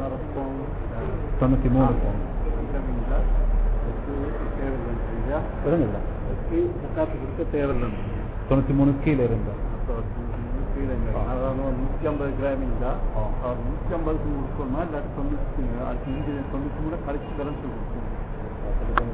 தொண்ணூத்தி மூணு பவுன் இருங்கல்ல தொண்ணூத்தி மூணு கீழே இருந்தா நூற்றி ஐம்பது கிராம் இருந்தா ஆ. அவர் நூற்றி ஐம்பதுக்கு கொடுக்கணுமா இல்லாட்டி தொண்ணூற்றி அதுக்கு இஞ்சி தொண்ணூற்றி மூணு கழிச்சு தரம் சொல்லி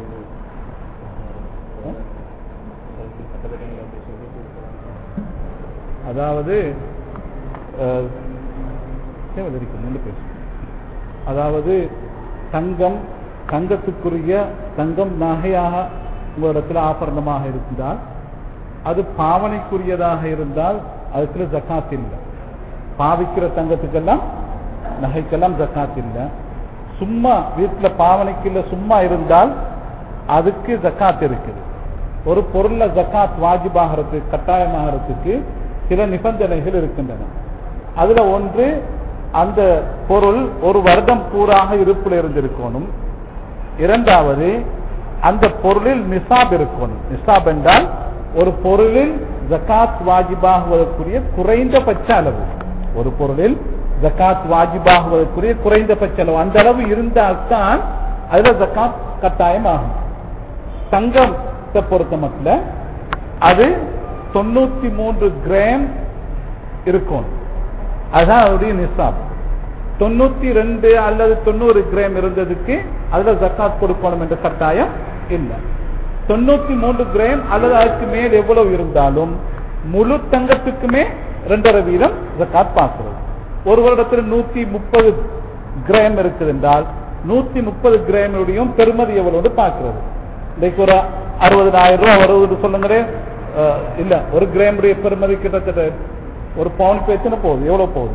அதாவது அஹ், தேவை இருக்கு, நின்னு பேசு. அதாவது தங்கம் தங்கத்துக்குரிய தங்கம் நகையாக உங்களிடத்தில் ஆபரணமாக இருந்தால் அது பாவனைக்குரியதாக இருந்தால் அதுக்குள்ள ஜக்காத் இல்லை பாவிக்கிற தங்கத்துக்கெல்லாம் நகைக்கெல்லாம் ஜக்காத் இல்லை சும்மா வீட்டில் பாவனைக்கு இல்லை சும்மா இருந்தால் அதுக்கு ஜக்காத் இருக்குது ஒரு பொருள்ல ஜக்காத் வாஜிபாகிறதுக்கு கட்டாயமாகிறதுக்கு சில நிபந்தனைகள் இருக்கின்றன அதுல ஒன்று அந்த பொருள் ஒரு வருடம் பூராக இருப்பில் இருந்திருக்கணும் இரண்டாவது அந்த பொருளில் நிசாப் இருக்கணும் நிசாப் என்றால் ஒரு பொருளில் ஜக்காத் வாஜிபாகுவதற்குரிய குறைந்தபட்ச அளவு ஒரு பொருளில் ஜக்காத் வாஜிபாகுவதற்குரிய குறைந்தபட்ச அளவு அந்த அளவு இருந்தால்தான் அதுல ஜக்காத் கட்டாயம் ஆகும் தங்கத்தை பொறுத்த மட்டும் அது தொண்ணூத்தி மூன்று கிராம் இருக்கும் அதுதான் அவருடைய நிசாப் தொண்ணூத்தி ரெண்டு அல்லது தொண்ணூறு கிராம் இருந்ததுக்கு அதுல ஜக்காத் கொடுக்கணும் என்ற கட்டாயம் இல்லை தொண்ணூத்தி மூன்று கிராம் அல்லது அதுக்கு மேல் எவ்வளவு இருந்தாலும் முழு தங்கத்துக்குமே ரெண்டரை வீதம் ஜக்காத் பார்க்கிறது ஒரு வருடத்தில் நூத்தி முப்பது கிராம் இருக்குது என்றால் நூத்தி முப்பது கிராமுடையும் பெருமதி எவ்வளவு பார்க்கிறது இன்னைக்கு ஒரு அறுபதாயிரம் ரூபாய் வருவது சொல்லுங்களேன் அஹ், இல்ல ஒரு கிராமுடைய பெருமதி கிட்டத்தட்ட ஒரு பவுனுக்கு எத்தனை போகுது எவ்வளவு போகுது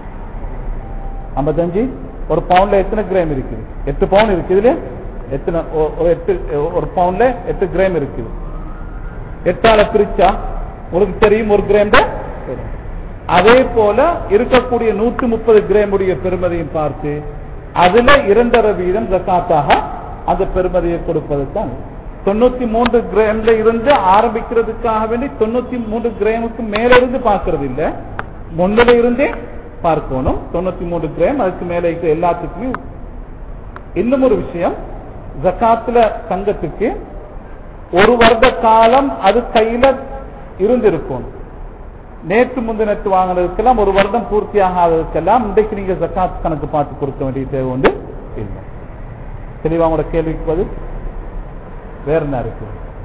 ஐம்பத்தஞ்சு ஒரு பவுன்ல எத்தனை கிராம் இருக்குது எட்டு பவுன் இருக்குது இல்லையா எத்தனை ஒ- ஒரு எட்டு ஒரு பவுன்ல எட்டு கிராம் இருக்குது எட்டால பிரிச்சா உங்களுக்கு தெரியும் ஒரு கிராம் தான் தெரியும். அதே போல இருக்கக்கூடிய நூத்தி முப்பது கிராம் உடைய பெருமதியும் பார்த்து அதுல இரண்டரை வீதம் ஜக்காத்தாக அந்த பெருமதியை கொடுப்பது தான் தொண்ணூத்தி மூன்று கிராம்ல இருந்து ஆரம்பிக்கிறதுக்காக வேண்டி தொண்ணூத்தி மூன்று கிராமுக்கு மேல இருந்து பார்க்கறது இல்ல முன்னில இருந்தே பார்க்கணும் தொண்ணூத்தி மூன்று கிராம் அதுக்கு மேல இருக்கிற எல்லாத்துக்குமே இன்னும் ஒரு விஷயம் ஜக்காத்துல தங்கத்துக்கு ஒரு வருட காலம் அது கையில இருந்திருக்கும் நேற்று முந்தினத்து வாங்கினதுக்கெல்லாம் ஒரு வருடம் பூர்த்தி ஆகாததுக்கெல்லாம் இன்றைக்கு நீங்க ஜக்காத் கணக்கு பார்த்து கொடுக்க வேண்டிய தேவை உண்டு இல்லை தெளிவா உங்களோட கேள்விக்கு பதில் வேற என்ன இருக்கு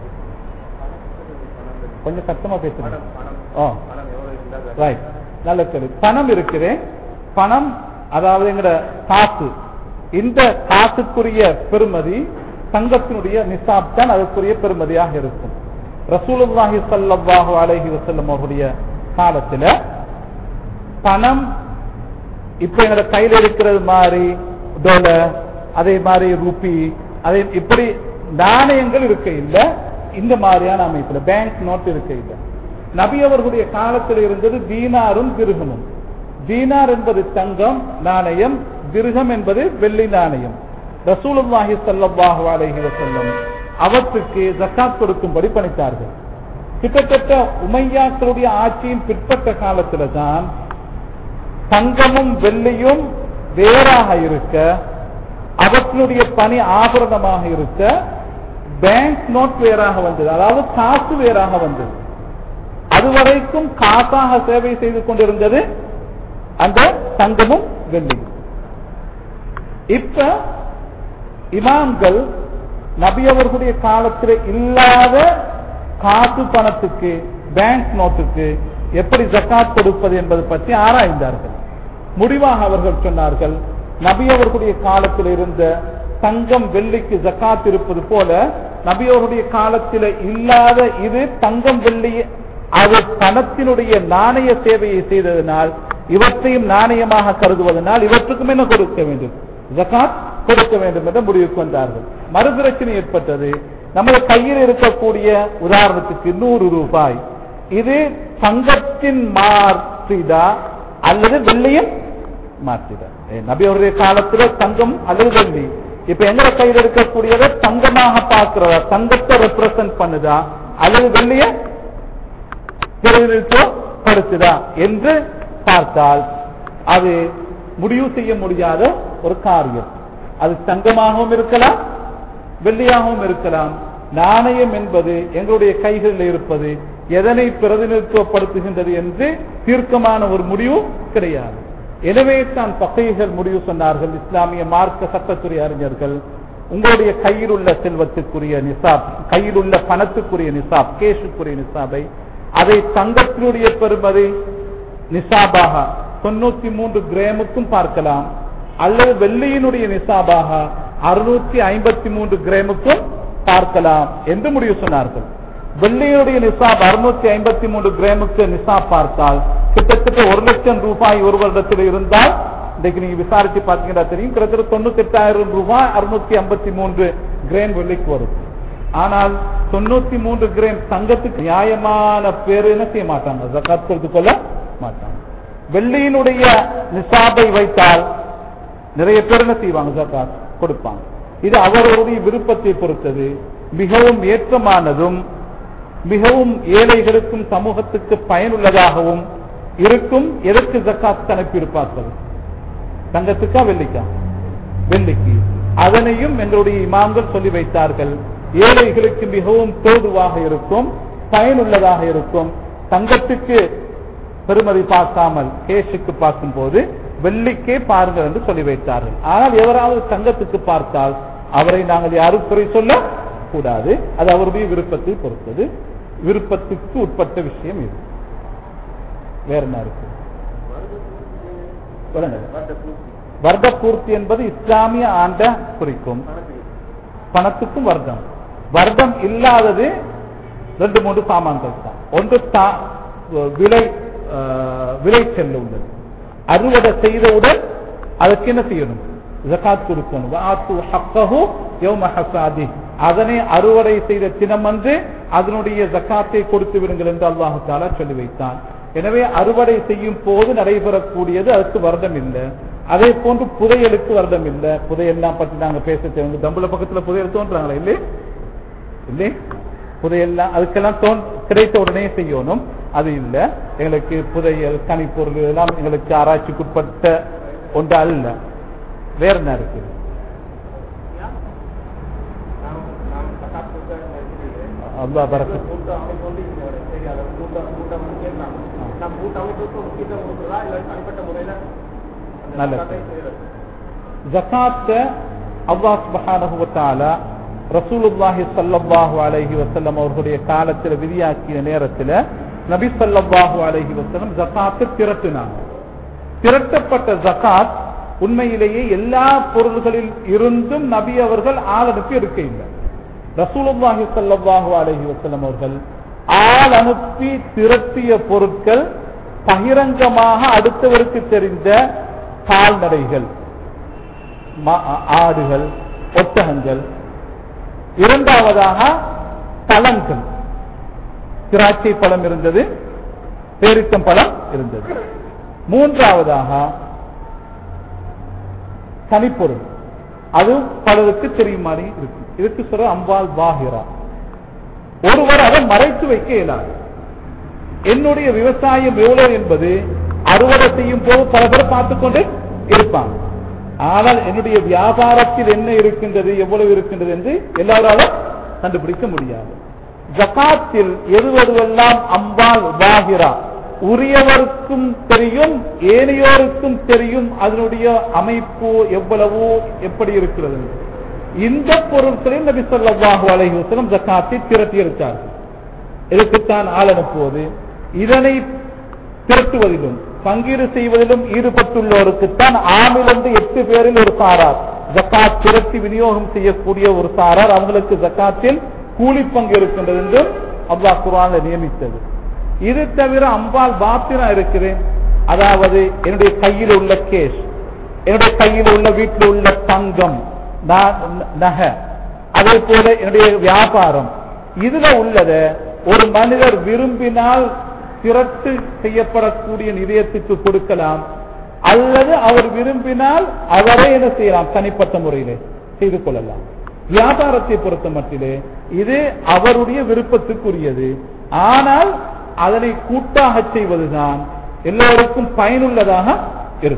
கொஞ்சம் சத்தமா பேசுங்க ஓ ரைட் நல்ல கேள்வி பணம் இருக்குது பணம் அதாவது எங்கட காசு இந்த காசுக்குரிய பெருமதி தங்கத்தினுடைய நிசாப் தான் அதுக்குரிய பெருமதியாக இருக்கும் ரசூலுல்லாஹி ஸல்லல்லாஹு அலைஹி வஸல்லம் அவருடைய காலத்துல பணம் இப்ப எங்கட கையில இருக்கிறது மாதிரி டாலர் அதே மாதிரி ரூபி அதே இப்படி நாணயங்கள் இருக்க இல்ல இந்த மாதிரியான அமைப்புல பேங்க் நோட் இருக்க இல்ல நபி அவர்களுடைய காலத்தில் இருந்தது தீனாரும் திருகமும் தீனார் என்பது தங்கம் நாணயம் திருகம் என்பது வெள்ளி நாணயம் ரசூலுல்லாஹி ஸல்லல்லாஹு அலைஹி வஸல்லம் அவற்றுக்கு ஜக்காத் கொடுக்கும்படி பணித்தார்கள் கிட்டத்தட்ட உமையாக்களுடைய ஆட்சியின் பிற்பட்ட காலத்துல தான் தங்கமும் வெள்ளியும் வேறாக இருக்க அவற்றினுடைய பணி ஆபரணமாக இருக்க பேங்க் நோட் வேறாக வந்தது அதாவது காசு வேறாக வந்தது அதுவரைக்கும் காசாக சேவை செய்து கொண்டிருந்தது அந்த தங்கமும் வெள்ளியும் இப்ப இமாம்கள் நபி அவர்களுடைய காலத்தில் இல்லாத காசு பணத்துக்கு பேங்க் நோட்டுக்கு எப்படி ஜக்காத் கொடுப்பது என்பது பற்றி ஆராய்ந்தார்கள் முடிவாக அவர்கள் சொன்னார்கள் நபி அவர்களுடைய காலத்தில் இருந்த தங்கம் வெள்ளிக்கு ஜக்காத் இருப்பது போல நபி அவர்களுடைய காலத்தில் இல்லாத இது தங்கம் வெள்ளி அது பணத்தினுடைய நாணய சேவையை செய்ததனால் இவற்றையும் நாணயமாக கருதுவதனால் இவற்றுக்கும் என்ன கொடுக்க வேண்டும் ஜகாத் கொடுக்க வேண்டும் என்ற முடிவுக்கு வந்தார்கள் மறுபிரச்சனை ஏற்பட்டது நமது கையில் இருக்கக்கூடிய உதாரணத்துக்கு நூறு ரூபாய் இது தங்கத்தின் மாற்றிதா அல்லது வெள்ளியின் மாற்றிதா ஏ, நபி அவருடைய காலத்துல தங்கம் அல்லது வெள்ளி இப்ப எங்க கையில் இருக்கக்கூடியதை தங்கமாக பார்க்கிறதா தங்கத்தை ரெப்ரசன்ட் பண்ணுதா அல்லது வெள்ளிய பிரதிநிதித்துவப்படுத்துதா என்று பார்த்தால் அது முடிவு செய்ய முடியாத ஒரு காரியம் அது தங்கமாகவும் இருக்கலாம் வெள்ளியாகவும் இருக்கலாம் நாணயம் என்பது எங்களுடைய கைகளில் இருப்பது எதனை பிரதிநிதித்துவப்படுத்துகின்றது என்று தீர்க்கமான ஒரு முடிவு கிடையாது எனவே தான் பகைகள் முடிவு சொன்னார்கள் இஸ்லாமிய மார்க்க சட்டத்துறை அறிஞர்கள் உங்களுடைய கையில் உள்ள செல்வத்துக்குரிய நிசாப் கையில் உள்ள பணத்துக்குரிய நிசாப் கேஷுக்குரிய நிசாபை அதை தங்கத்தினுடைய பெறுமதி நிசாபாக தொண்ணூத்தி மூன்று கிராமுக்கும் பார்க்கலாம் அல்லது வெள்ளியினுடைய நிசாபாக அறுநூற்றி ஐம்பத்தி மூன்று கிராமுக்கும் பார்க்கலாம் என்று முடிவு சொன்னார்கள் வெள்ளியினுடைய நிசாப் அறுநூற்றி ஐம்பத்தி மூன்று கிராமுக்கு நிசாப் பார்த்தால் கிட்டத்தட்ட ஒரு லட்சம் ரூபாய் ஒரு வருடத்தில் இருந்தால் இன்றைக்கு நீங்க விசாரிச்சு பார்த்தீங்கன்னா தெரியும் கிட்டத்தட்ட தொண்ணூத்தி எட்டாயிரம் ரூபாய் அறுநூத்தி ஐம்பத்தி மூன்று கிராம் வெள்ளிக்கு வரும் ஆனால் தொண்ணூத்தி மூன்று கிராம் தங்கத்துக்கு நியாயமான பேர் என்ன செய்ய மாட்டாங்க ஜக்காத் கொடுத்து கொள்ள மாட்டாங்க வெள்ளியினுடைய நிசாபை வைத்தால் நிறைய பேர் என்ன செய்வாங்க ஜக்காத் கொடுப்பாங்க இது அவர்களுடைய விருப்பத்தை பொறுத்தது மிகவும் ஏற்றமானதும் மிகவும் ஏழைகளுக்கும் சமூகத்துக்கு பயனுள்ளதாகவும் இருக்கும் எதற்கு ஜக்காத் அனுப்பியிருப்பார்கள் தங்கத்துக்கா வெள்ளிக்கா வெள்ளிக்கு அதனையும் எங்களுடைய இமாம்கள் சொல்லி வைத்தார்கள் ஏழைகளுக்கு மிகவும் தோதுவாக இருக்கும் பயனுள்ளதாக இருக்கும் தங்கத்துக்கு பெருமதி பார்க்காமல் கேஷுக்கு பார்க்கும் போது வெள்ளிக்கே பாருங்கள் என்று சொல்லி வைத்தார்கள் ஆனால் எவராவது தங்கத்துக்கு பார்த்தால் அவரை நாங்கள் யாரும் குறை சொல்ல கூடாது அது அவருடைய விருப்பத்தை பொறுத்தது விருப்பத்துக்கு உட்பட்ட விஷயம் இது வேற என்ன இருக்கு சொல்லுங்க வர்க்க பூர்த்தி என்பது இஸ்லாமிய ஆண்ட குறிக்கும் பணத்துக்கும் வர்க்கம் வர்க்கம் இல்லாதது ரெண்டு மூன்று சாமான்கள் தான் ஒன்று தா- விலை அஹ், விளைச்சல் உள்ளது அறுவடை செய்தவுடன் அதுக்கு என்ன செய்யணும் ஜகாத் கொடுக்கணும் வஆத்து ஹக்கஹு யௌம ஹஸாதி. அதனை அறுவடை செய்த தினமன்று அதனுடைய ஜக்காத்தை கொடுத்து விடுங்கள் என்று அல்லாஹு தாலா சொல்லி வைத்தான் எனவே அறுவடை செய்யும் போது நடைபெறக்கூடியது அதுக்கு வருடம் இல்லை அதே போன்று புதையலுக்கு வருடம் இல்லை புதையெல்லாம் பற்றி நாங்க பேச தேவை தம்புல பக்கத்துல புதையல் தோன்றாங்களா இல்லை இல்லை புதையெல்லாம் அதுக்கெல்லாம் தோன் கிடைத்த உடனே செய்யணும் அது இல்ல எங்களுக்கு புதையல் கனிப்பொருள் இதெல்லாம் எங்களுக்கு ஆராய்ச்சிக்குட்பட்ட ஒன்று அல்ல வேற என்ன இருக்கு அல்லா பரக்கு நல்லது ஜகாத்த அல்லாஹ் சுப்ஹானஹு வ தஆலா ரசூலுல்லாஹி ஸல்லல்லாஹு அலைஹி வஸல்லம் அவர்களுடைய காலத்தில் விதியாக்கிய நேரத்தில் நபி ஸல்லல்லாஹு அலைஹி வஸல்லம் ஜகாத்தை திரட்டினாங்க திரட்டப்பட்ட ஜகாத் உண்மையிலேயே எல்லா பொருள்களில் இருந்தும் நபி அவர்கள் ஆள் அனுப்பி எடுக்க இல்லை ரசூலுல்லாஹி ஸல்லல்லாஹு அலைஹி வஸல்லம் அவர்கள் ஆள் அனுப்பி திரட்டிய பொருட்கள் பகிரங்கமாக அடுத்தவருக்கு தெரிந்த கால்நடைகள் மா- ஆடுகள் ஒட்டகங்கள் இரண்டாவதாக பழங்கள் திராட்சை பழம் இருந்தது பேரித்தம் பழம் இருந்தது மூன்றாவதாக கனிப்பொருள் அது பலருக்கு தெரியும் மாதிரி இருக்கு இதுக்கு சொல்ற அம்பாள் பாகிரா ஒருவர் அதை மறைத்து வைக்க இயலாது என்னுடைய விவசாயம் எவ்வளவு என்பது அறுவடை செய்யும் போது பல பேர் பார்த்துக் கொண்டு இருப்பாங்க ஆனால் என்னுடைய வியாபாரத்தில் என்ன இருக்கின்றது எவ்வளவு இருக்கின்றது என்று எல்லாராலும் கண்டுபிடிக்க முடியாது ஜகாத்தில் எது எதுவெல்லாம் அம்பாள் வாகிரா உரியவருக்கும் தெரியும் ஏனையோருக்கும் தெரியும் அதனுடைய அமைப்பு எவ்வளவு எப்படி இருக்கிறது இந்த பொருட்களில் நபி ஸல்லல்லாஹு அலைஹி வஸல்லம் ஜகாத்தை திரட்டி எடுத்தார்கள் இதற்குத்தான் ஆள் அனுப்புவது இதனை திரட்டுவதிலும் பங்கீடு செய்வதிலும் ஈடுபட்டுள்ளோருக்குத்தான் ஆமிலிருந்து எட்டு பேரில் ஒரு சாரார் ஜக்காத் திரட்டி விநியோகம் செய்யக்கூடிய ஒரு சாரார் அவங்களுக்கு ஜக்காத்தில் கூலி பங்கு இருக்கின்றது என்று அல்லாஹ் குர்ஆன்ல நியமித்தது இது தவிர அம்பாள் பாத்திரம் இருக்கிறேன் அதாவது என்னுடைய கையில் உள்ள கேஷ் என்னுடைய கையில் உள்ள வீட்டில் உள்ள தங்கம் ந- நகை அதே போல என்னுடைய வியாபாரம் இதுல உள்ளத ஒரு மனிதர் விரும்பினால் திரட்டு செய்யப்படக்கூடிய நிதியத்துக்கு கொடுக்கலாம் அல்லது அவர் விரும்பினால் அவரே என்ன செய்யலாம் தனிப்பட்ட முறையிலே செய்து கொள்ளலாம் வியாபாரத்தை பொறுத்த மட்டிலே இது அவருடைய விருப்பத்துக்குரியது ஆனால் அதனை கூட்டாக செய்வதுதான் எல்லோருக்கும் பயனுள்ளதாக இருக்கும்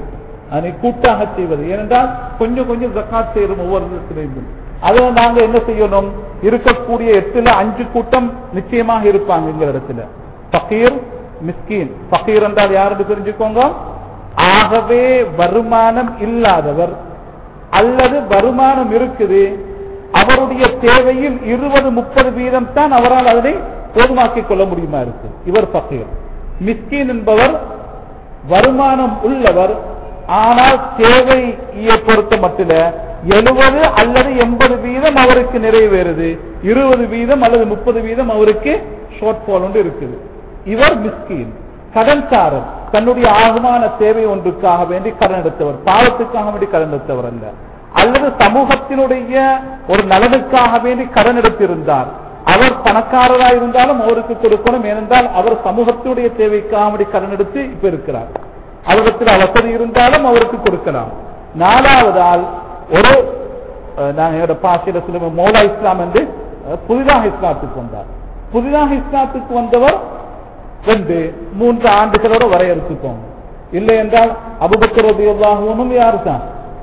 அதனை கூட்டாக செய்வது ஏனென்றால் கொஞ்சம் கொஞ்சம் ஜக்காத் செய்யறோம் ஒவ்வொரு இடத்திலிருந்தும் அதுல நாங்க என்ன செய்யணும் இருக்கக்கூடிய எட்டுல அஞ்சு கூட்டம் நிச்சயமாக இருப்பாங்க எங்க இடத்துல பகீர் மிஸ்கீன் பகீர் என்றால் யாருன்னு தெரிஞ்சுக்கோங்க ஆகவே வருமானம் இல்லாதவர் அல்லது வருமானம் இருக்குது அவருடைய தேவையில் இருபது முப்பது வீதம் தான் அவரால் அதனை போதுமாக்கிக் கொள்ள முடியுமா இருக்கு இவர் பகீர் மிஸ்கீன் என்பவர் வருமானம் உள்ளவர் ஆனால் தேவையை பொறுத்த மட்டும் எழுபது அல்லது எண்பது வீதம் அவருக்கு நிறைவேறுது இருபது வீதம் அல்லது முப்பது வீதம் அவருக்கு ஷார்ட் ஃபால் ஒன்று இருக்குது இவர் மிஸ்கீன் கடன்காரர் தன்னுடைய ஆகுமான தேவை ஒன்றுக்காக வேண்டி கடன் எடுத்தவர் பாவத்துக்காக வேண்டி கடன் எடுத்தவர் அல்ல அல்லது சமூகத்தினுடைய ஒரு நலனுக்காக வேண்டி கடன் எடுத்திருந்தார் அவர் பணக்காரராக இருந்தாலும் அவருக்கு கொடுக்கணும் ஏனென்றால் அவர் சமூகத்துடைய தேவைக்காக வேண்டி கடன் எடுத்து இப்ப இருக்கிறார் அவரிடத்தில் வசதி இருந்தாலும் அவருக்கு கொடுக்கலாம் நாலாவது ஆள் ஒரு அஹ், நாங்க என்னோட பாஷையில சொல்லுவோம் மௌலா இஸ்லாம் என்று அஹ், புதிதாக இஸ்லாத்துக்கு வந்தார் புதிதாக இஸ்லாத்துக்கு வந்தவர் ரெண்டு மூன்று ஆண்டுகளோட வரையறுத்துக்கோங்க இல்லை என்றால் அபுபக்கர் ரதியுல்லாஹுவும் யாரு தான்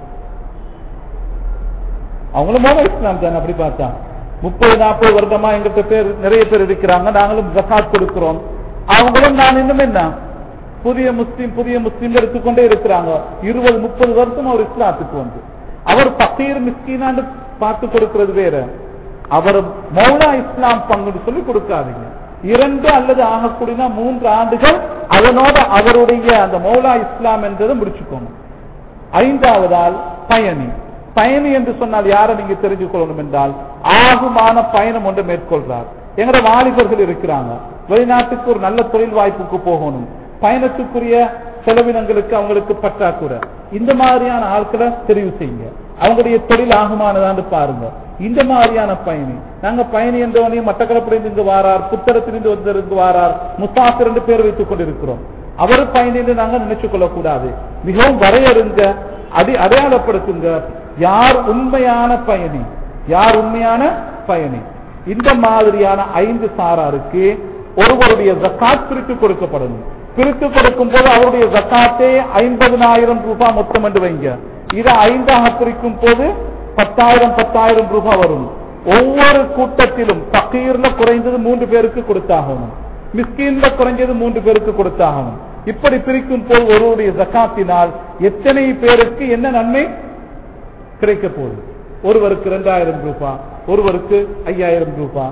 அவங்களும் மௌலா இஸ்லாம் தான் அப்படி பார்த்தா முப்பது நாற்பது வருடமா எங்கிட்ட பேர் நிறைய பேர் இருக்கிறாங்க நாங்களும் ஜகாத் கொடுக்கிறோம் அவங்களும் நான் இன்னும் என்ன புதிய முஸ்லீம் புதிய முஸ்லீம் எடுத்துக்கொண்டே இருக்கிறாங்க இருபது முப்பது வருஷம் அவர் இஸ்லாத்துக்கு வந்து அவர் பக்கீர் மிஸ்கீனாண்டு பார்த்து கொடுக்கிறது வேற அவர் மௌலா இஸ்லாம் பங்குன்னு சொல்லி கொடுக்காதீங்க இரண்டு அல்லது ஆகக்கூடியனா மூன்று ஆண்டுகள் அதனோட அவருடைய அந்த மௌலா இஸ்லாம் என்றதை முடிச்சுக்கோங்க ஐந்தாவதால் பயணி பயணி என்று சொன்னால் யாரை நீங்க தெரிஞ்சு கொள்ளணும் என்றால் ஆகுமான பயணம் ஒன்று மேற்கொள்றார் எங்கட வாலிபர்கள் இருக்கிறாங்க வெளிநாட்டுக்கு ஒரு நல்ல தொழில் வாய்ப்புக்கு போகணும் பயணத்துக்குரிய செலவினங்களுக்கு அவங்களுக்கு பற்றாக்குறை இந்த மாதிரியான ஆட்களை தெரிவு செய்யுங்க அவங்களுடைய தொழில் ஆகுமானதான்னு பாருங்க இந்த மாதிரியான பயணி நாங்க பயணி என்றவனே மட்டக்களப்பிலிருந்து இங்கு வாரார் புத்தகத்திலிருந்து ஒருத்தர் இங்கு வாரார் முசாஃபிர் என்று பேர் வைத்துக் கொண்டிருக்கிறோம் அவர் பயணி என்று நாங்க நினைச்சு கொள்ளக்கூடாது மிகவும் வரையறுங்க அடி அடையாளப்படுத்துங்க யார் உண்மையான பயணி யார் உண்மையான பயணி இந்த மாதிரியான ஐந்து சாராருக்கு ஒருவருடைய ஜக்காத் பிரித்து கொடுக்கப்படணும் பிரித்து கொடுக்கும் போது அவருடைய ஜக்காத்தே ஐம்பதனாயிரம் ரூபாய் மொத்தம் என்று வைங்க இதை ஐந்தாக பிரிக்கும் போது பத்தாயிரம் பத்தாயிரம் ரூபாய் வரும் ஒவ்வொரு கூட்டத்திலும் பக்கீர்ல குறைந்தது மூன்று பேருக்கு கொடுத்தாகணும் மிஸ்கீன்ல குறைஞ்சது மூன்று பேருக்கு கொடுத்தாகணும் இப்படி பிரிக்கும் போது ஒருவருடைய ஜக்காத்தினால் எத்தனை பேருக்கு என்ன நன்மை கிடைக்க போகுது ஒருவருக்கு இரண்டாயிரம் ரூபாய் ஒருவருக்கு ஐயாயிரம் ரூபாய்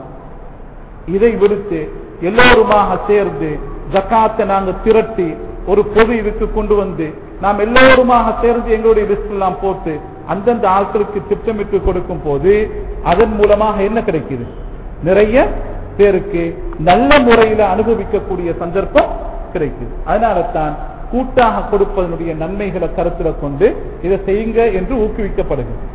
இதை விடுத்து எல்லோருமாக சேர்ந்து ஜக்காத்தை நாங்க திரட்டி ஒரு பொது இதுக்கு கொண்டு வந்து நாம் எல்லோருமாக சேர்ந்து எங்களுடைய லிஸ்ட் எல்லாம் போட்டு அந்தந்த ஆட்களுக்கு திட்டமிட்டு கொடுக்கும் போது அதன் மூலமாக என்ன கிடைக்குது நிறைய பேருக்கு நல்ல முறையில அனுபவிக்கக்கூடிய சந்தர்ப்பம் கிடைக்குது அதனால தான் கூட்டாக கொடுப்பதனுடைய நன்மைகளை கருத்துல கொண்டு இதை செய்யுங்க என்று ஊக்குவிக்கப்படுகிறது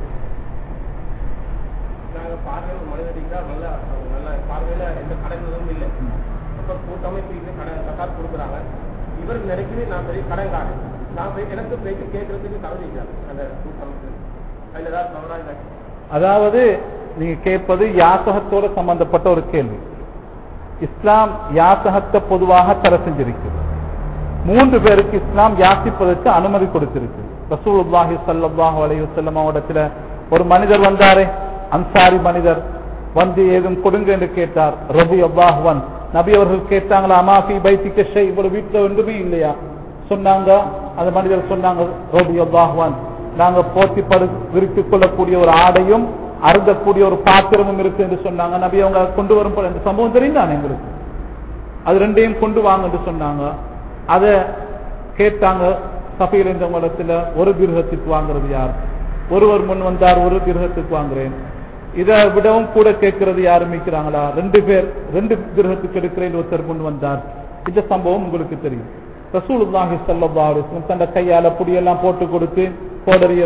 நாங்க பார்வையில் மனிதடிக்கிறா நல்ல நல்ல பார்வையில எந்த கடன்களும் இல்லை அப்ப கூட்டமைப்பு இது கடன் தக்கார் கொடுக்குறாங்க இவர் நினைக்குது நான் பெரிய கடன்காரன் நான் போய் எனக்கு பேச்சு கேட்கறதுக்கு தகுதிக்கிறாங்க அந்த கூட்டமைப்பு அதுல ஏதாவது தவறா இல்லை அதாவது நீங்க கேட்பது யாசகத்தோட சம்பந்தப்பட்ட ஒரு கேள்வி இஸ்லாம் யாசகத்தை பொதுவாக தடை செஞ்சிருக்கு மூன்று பேருக்கு இஸ்லாம் யாசிப்பதற்கு அனுமதி கொடுத்திருக்கு ரசூலுல்லாஹி ஸல்லல்லாஹு அலைஹி வஸல்லம் இடத்துல ஒரு மனிதர் வந்தாரே அன்சாரி மனிதர் வந்து ஏதும் கொடுங்க என்று கேட்டார் ரபி அல்லாஹ்வன் நபி அவர்கள் கேட்டாங்களா அமாஃபி பைத்திக்க ஷை இவ்வளவு வீட்டுல ஒன்றுமே இல்லையா சொன்னாங்க அந்த மனிதர் சொன்னாங்க ரபி அல்லாஹ்வான் நாங்க போத்தி படு விரித்துக் கொள்ளக்கூடிய ஒரு ஆடையும் அருந்தக்கூடிய ஒரு பாத்திரமும் இருக்கு என்று சொன்னாங்க நபி அவங்க கொண்டு வரும் போல இந்த சம்பவம் தெரிந்தானே எங்களுக்கு அது ரெண்டையும் கொண்டு வாங்க என்று சொன்னாங்க அத கேட்டாங்க சபையில் இந்த இடத்துல ஒரு கிரகத்துக்கு வாங்குறது யார் ஒருவர் முன் வந்தார் ஒரு கிரகத்துக்கு வாங்குறேன் இதை விடவும் கூட கேட்கறது யாரும் இருக்கிறாங்களா ரெண்டு பேர் ரெண்டு கிரகத்துக்கு எடுக்கிறேன் ஒருத்தர் முன் வந்தார் இந்த சம்பவம் உங்களுக்கு தெரியும் ரசூலுல்லாஹி ஸல்லல்லாஹு அலைஹி வஸல்லம் தந்த கையால புடியெல்லாம் போட்டு கொடுத்து கோடரிய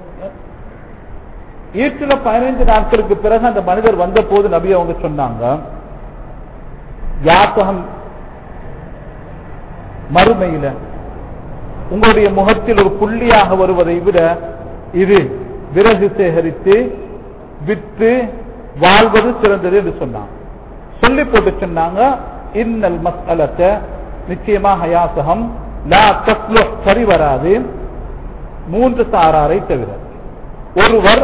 ஈட்டுல பதினைந்து நாட்களுக்கு பிறகு அந்த மனிதர் வந்த போது நபி அவங்க சொன்னாங்க யாத்தகம் மறுமையில உங்களுடைய முகத்தில் ஒரு புள்ளியாக வருவதை விட இது விறகு சேகரித்து விற்று வாழ்வது சிறந்தது என்று சொன்னாங்க சொல்லி போட்டு சொன்னாங்க இன்னல் மஸ்அலத்தை நிச்சயமாக யாசகம் லா தஸ்லுஹ் சரி வராது மூன்று சாராரை தவிர ஒருவர்